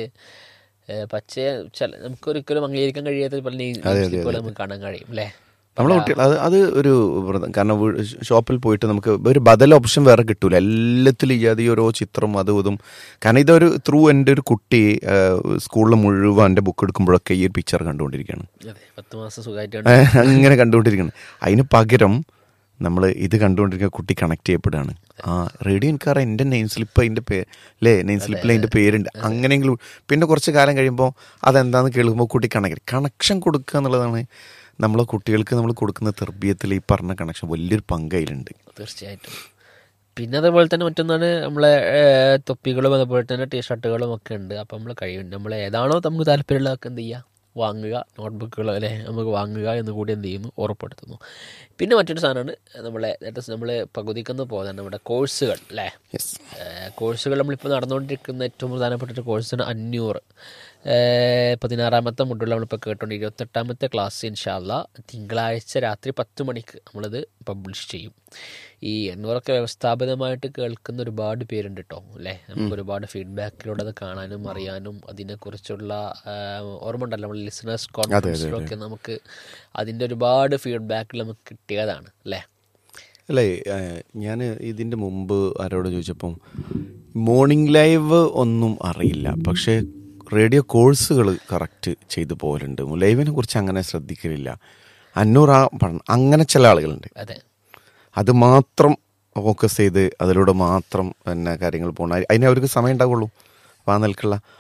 പച്ച ചില നമുക്കൊരിക്കലും അംഗീകരിക്കാൻ കഴിയാത്ത പല നെയിം സ്ലിപ്പുകൾ നമുക്ക് കാണാൻ കഴിയും അല്ലേ നമ്മളെ കുട്ടികൾ അത് അത് ഒരു വ്രതം. കാരണം വീ- ഷോപ്പിൽ പോയിട്ട് നമുക്ക് ഒരു ബദൽ ഓപ്ഷൻ വേറെ കിട്ടൂല എല്ലാത്തിലും ഈ അത് ഈ ഓരോ ചിത്രം അതും ഇതും കാരണം ഇതൊരു ത്രൂ എൻ്റെ ഒരു കുട്ടി സ്കൂളിൽ മുഴുവൻ എൻ്റെ ബുക്ക് എടുക്കുമ്പോഴൊക്കെ ഈ ഒരു പിക്ചർ കണ്ടുകൊണ്ടിരിക്കുകയാണ് അതെ പത്ത് മാസം സുഖമായിട്ടാണ് ഏഹ്, അങ്ങനെ കണ്ടുകൊണ്ടിരിക്കുകയാണ് അതിന് പകരം നമ്മൾ ഇത് കണ്ടുകൊണ്ടിരിക്കുന്ന കുട്ടി കണക്ട് ചെയ്യപ്പെടുകയാണ് ആ റേഡിയോ എനിക്കറിയാം എൻ്റെ നെയിം സ്ലിപ്പ് അതിൻ്റെ പേ അല്ലേ നെയിം സ്ലിപ്പിൽ അതിൻ്റെ പേരുണ്ട് അങ്ങനെയെങ്കിലും പിന്നെ കുറച്ച് കാലം കഴിയുമ്പോൾ അതെന്താണെന്ന് കേൾക്കുമ്പോൾ കുട്ടി കണക്ട് കണക്ഷൻ കൊടുക്കുക എന്നുള്ളതാണ് നമ്മളെ കുട്ടികൾക്ക് നമ്മൾ കൊടുക്കുന്ന തെർബീയത്തിൽ ഈ പറഞ്ഞ കണക്ഷൻ വലിയൊരു പങ്ക് അതിലുണ്ട് തീർച്ചയായിട്ടും പിന്നെ അതേപോലെ തന്നെ മറ്റൊന്നാണ് നമ്മളെ ഏഹ്, തൊപ്പികളും അതുപോലെ തന്നെ ടീഷർട്ടുകളും ഒക്കെ ഉണ്ട് അപ്പം നമ്മൾ കഴിയും നമ്മൾ ഏതാണോ നമുക്ക് താല്പര്യമുള്ളതൊക്കെ എന്ത് ചെയ്യുക വാങ്ങുക നോട്ട്ബുക്കുകൾ അല്ലെ നമുക്ക് വാങ്ങുക എന്ന് കൂടി എന്ത് ചെയ്യുന്നു ഉറപ്പെടുത്തുന്നു പിന്നെ മറ്റൊരു സാധനമാണ് നമ്മളെ നമ്മൾ പകുതിക്കുന്ന പോലെ നമ്മുടെ കോഴ്സുകൾ അല്ലേ യെസ് ഏഹ് കോഴ്സുകൾ നമ്മളിപ്പോൾ നടന്നുകൊണ്ടിരിക്കുന്ന ഏറ്റവും പ്രധാനപ്പെട്ട ഒരു കോഴ്സാണ് അഞ്ഞൂറ് ഏഹ് പതിനാറാമത്തെ മുട്ടുള്ള നമ്മളിപ്പോൾ കേട്ടോണ്ട് ഇരുപത്തെട്ടാമത്തെ ക്ലാസ് ഇൻഷാല്ല തിങ്കളാഴ്ച രാത്രി പത്ത് മണിക്ക് നമ്മളിത് പബ്ലിഷ് ചെയ്യും ഈ എണ്ണൂറൊക്കെ വ്യവസ്ഥാപിതമായിട്ട് കേൾക്കുന്ന ഒരുപാട് പേരുണ്ട് കേട്ടോ അല്ലേ നമുക്ക് ഒരുപാട് ഫീഡ്ബാക്കിലൂടെ അത് കാണാനും അറിയാനും അതിനെക്കുറിച്ചുള്ള ആഹ് ഓർമ്മ ഉണ്ടല്ലോ നമ്മൾ ലിസണേഴ്സ് കോൺഫറൻസിലൊക്കെ നമുക്ക് അതിൻ്റെ ഒരുപാട് ഫീഡ്ബാക്കിൽ നമുക്ക് കിട്ടിയതാണ് അല്ലേ അല്ലേ ഞാൻ ഇതിൻ്റെ മുമ്പ് ആരോട് ചോദിച്ചപ്പം മോർണിംഗ് ലൈവ് ഒന്നും അറിയില്ല പക്ഷേ റേഡിയോ കോഴ്സുകൾ കറക്റ്റ് ചെയ്തു പോലുണ്ട് ലൈവിനെ കുറിച്ച് അങ്ങനെ ശ്രദ്ധിക്കലില്ല അന്നൂറ് ആ പഠനം അങ്ങനെ ചില ആളുകളുണ്ട് അതെ അത് മാത്രം ഫോക്കസ് ചെയ്ത് അതിലൂടെ മാത്രം പിന്നെ കാര്യങ്ങൾ പോകണം അതിന് അവർക്ക് സമയം ഉണ്ടാവുള്ളൂ അപ്പോൾ ആ നിൽക്കുള്ള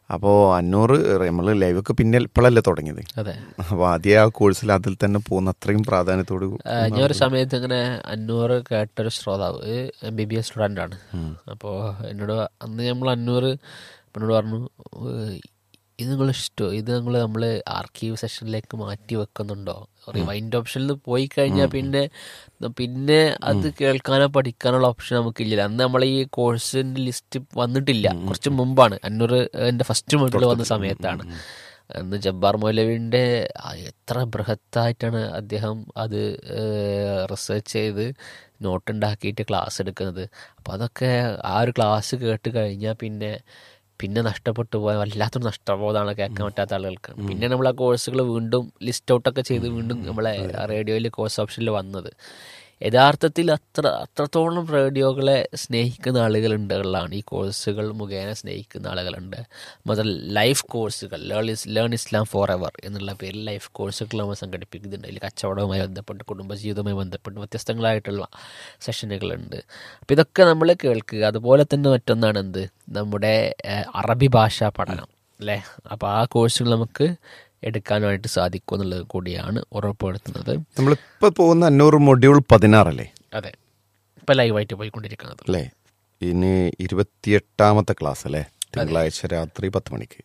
അപ്പോൾ അഞ്ഞൂറ് നമ്മൾ ലൈവൊക്കെ പിന്നെ ഇപ്പോഴല്ലേ തുടങ്ങിയത് അതെ അപ്പോൾ ആദ്യം ആ കോഴ്സിൽ അതിൽ തന്നെ പോകുന്ന അത്രയും പ്രാധാന്യത്തോട് ആ, ഞാൻ ഒരു സമയത്ത് ഇങ്ങനെ അഞ്ഞൂറ് കേട്ടൊരു ശ്രോതാവ് M B B S student ആണ് അപ്പോൾ എന്നോട് അന്ന് നമ്മൾ അഞ്ഞൂറ് എന്നോട് പറഞ്ഞു "ഏഹ്, ഇത് നിങ്ങൾ ഇഷ്ടമോ ഇത് നിങ്ങൾ നമ്മൾ ആർക്കീവ് സെഷനിലേക്ക് മാറ്റി വെക്കുന്നുണ്ടോ റിവൈൻഡ് ഓപ്ഷനിൽ പോയി കഴിഞ്ഞാൽ പിന്നെ പിന്നെ അത് കേൾക്കാനോ പഠിക്കാനുള്ള ഓപ്ഷൻ നമുക്കില്ല അന്ന് നമ്മൾ ഈ കോഴ്സിൻ്റെ ലിസ്റ്റ് വന്നിട്ടില്ല കുറച്ച് മുമ്പാണ് അഞ്ഞൂറ് എൻ്റെ ഫസ്റ്റ് മുതൽ വന്ന സമയത്താണ് അന്ന് ജബ്ബാർ മൗലവിൻ്റെ ആ എത്ര ബൃഹത്തായിട്ടാണ് അദ്ദേഹം അത് റിസർച്ച് ചെയ്ത് നോട്ടുണ്ടാക്കിയിട്ട് ക്ലാസ് എടുക്കുന്നത് അപ്പോൾ അതൊക്കെ ആ ഒരു ക്ലാസ് കേട്ട് കഴിഞ്ഞാൽ പിന്നെ പിന്നെ നഷ്ടപ്പെട്ടു പോയ വല്ലാത്തൊരു നഷ്ടബോധമാണ് കേൾക്കാൻ പറ്റാത്ത ആളുകൾക്ക് പിന്നെ നമ്മൾ ആ കോഴ്സുകൾ വീണ്ടും ലിസ്റ്റ് ഔട്ടൊക്കെ ചെയ്ത് വീണ്ടും നമ്മളെ റേഡിയോയിൽ കോഴ്സ് ഓപ്ഷനിൽ വന്നത് യഥാർത്ഥത്തിൽ അത്ര അത്രത്തോളം റേഡിയോകളെ സ്നേഹിക്കുന്ന ആളുകളുണ്ട് ഉള്ളതാണ് ഈ കോഴ്സുകൾ മുഖേന സ്നേഹിക്കുന്ന ആളുകളുണ്ട് മുതൽ ലൈഫ് കോഴ്സുകൾ ലേൺ ഇസ് ലേൺ ഇസ്ലാം ഫോർ എവർ എന്നുള്ള പേരിൽ ലൈഫ് കോഴ്സുകൾ നമ്മൾ സംഘടിപ്പിക്കുന്നുണ്ട് അതിൽ കച്ചവടവുമായി ബന്ധപ്പെട്ട് കുടുംബജീവിതവുമായി ബന്ധപ്പെട്ട് വ്യത്യസ്തങ്ങളായിട്ടുള്ള സെഷനുകളുണ്ട് അപ്പോൾ ഇതൊക്കെ നമ്മൾ കേൾക്കുക അതുപോലെ തന്നെ മറ്റൊന്നാണ് എന്ത് നമ്മുടെ ഏഹ്, അറബി ഭാഷാ പഠനം അല്ലേ അപ്പോൾ ആ കോഴ്സുകൾ നമുക്ക് എടുക്കാനായിട്ട് സാധിക്കും എന്നുള്ളത് കൂടിയാണ് ഉറപ്പുവരുത്തുന്നത് നമ്മളിപ്പോൾ പോകുന്ന അഞ്ഞൂറ് മൊഡ്യൂൾ പതിനാറല്ലേ അതെ ഇപ്പം ലൈവായിട്ട് പോയിക്കൊണ്ടിരിക്കുന്നത് അല്ലേ ഇനി ഇരുപത്തിയെട്ടാമത്തെ ക്ലാസ് അല്ലേ തിങ്കളാഴ്ച രാത്രി പത്ത് മണിക്ക്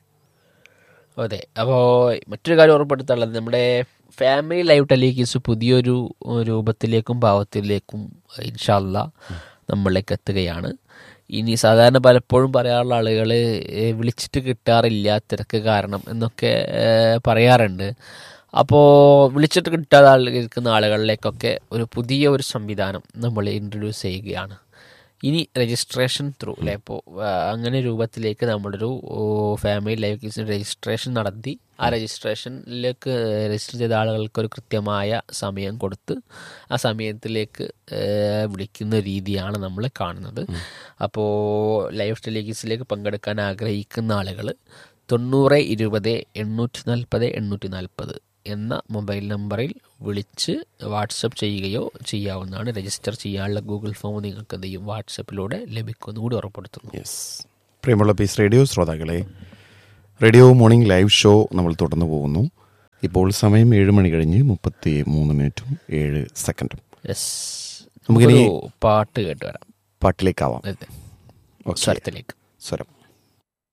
അതെ അപ്പോൾ മറ്റൊരു കാര്യം ഉറപ്പെടുത്താനുള്ളത് നമ്മുടെ ഫാമിലി ലൈവ് ടെലിഗീസ് പുതിയൊരു രൂപത്തിലേക്കും ഭാവത്തിലേക്കും ഇൻഷാല്ല നമ്മളിലേക്ക് എത്തുകയാണ് ഇനി സാധാരണ പലപ്പോഴും പറയാറുള്ള ആളുകൾ വിളിച്ചിട്ട് കിട്ടാറില്ല തിരക്ക് കാരണം എന്നൊക്കെ ഏഹ്, പറയാറുണ്ട് അപ്പോൾ വിളിച്ചിട്ട് കിട്ടാതെ ആൾ ഇരിക്കുന്ന ആളുകളിലേക്കൊക്കെ ഒരു പുതിയ ഒരു സംവിധാനം നമ്മൾ ഇൻട്രൊഡ്യൂസ് ചെയ്യുകയാണ് ഇനി രജിസ്ട്രേഷൻ ത്രൂ അല്ലെ ഇപ്പോൾ അങ്ങനെ രൂപത്തിലേക്ക് നമ്മളൊരു ഫാമിലി ലൈഫ് കേസിന് രജിസ്ട്രേഷൻ നടത്തി ആ രജിസ്ട്രേഷനിലേക്ക് രജിസ്റ്റർ ചെയ്ത ആളുകൾക്ക് ഒരു കൃത്യമായ സമയം കൊടുത്ത് ആ സമയത്തിലേക്ക് ഏഹ്, വിളിക്കുന്ന രീതിയാണ് നമ്മൾ കാണുന്നത് അപ്പോൾ ലൈഫ് ടെലിഗീസിലേക്ക് പങ്കെടുക്കാൻ ആഗ്രഹിക്കുന്ന ആളുകൾ തൊണ്ണൂറ് ഇരുപത് എണ്ണൂറ്റി നാൽപ്പത് എണ്ണൂറ്റി നാൽപ്പത് എന്ന മൊബൈൽ നമ്പറിൽ വിളിച്ച് വാട്സപ്പ് ചെയ്യുകയോ ചെയ്യാവുന്നതാണ് രജിസ്റ്റർ ചെയ്യാനുള്ള ഗൂഗിൾ ഫോം നിങ്ങൾക്ക് എന്ത് ചെയ്യും വാട്സപ്പിലൂടെ ലഭിക്കുമെന്ന് കൂടി ഉറപ്പെടുത്തുന്നു യെസ് പ്രിയമുള്ള പീസ് റേഡിയോ ശ്രോതാക്കളെ റേഡിയോ മോർണിംഗ് ലൈവ് ഷോ നമ്മൾ തുടർന്നു പോകുന്നു ഇപ്പോൾ സമയം ഏഴ് മണി കഴിഞ്ഞ് മുപ്പത്തി മൂന്ന് മിനിറ്റും ഏഴ് സെക്കൻഡും യെസ് നമുക്കിനി- നമുക്കൊരു പാട്ട് കേട്ട് വരാം പാട്ടിലേക്കാവാം അതെ ഓക്കെ സ്വരത്തിലേക്ക് സ്വരം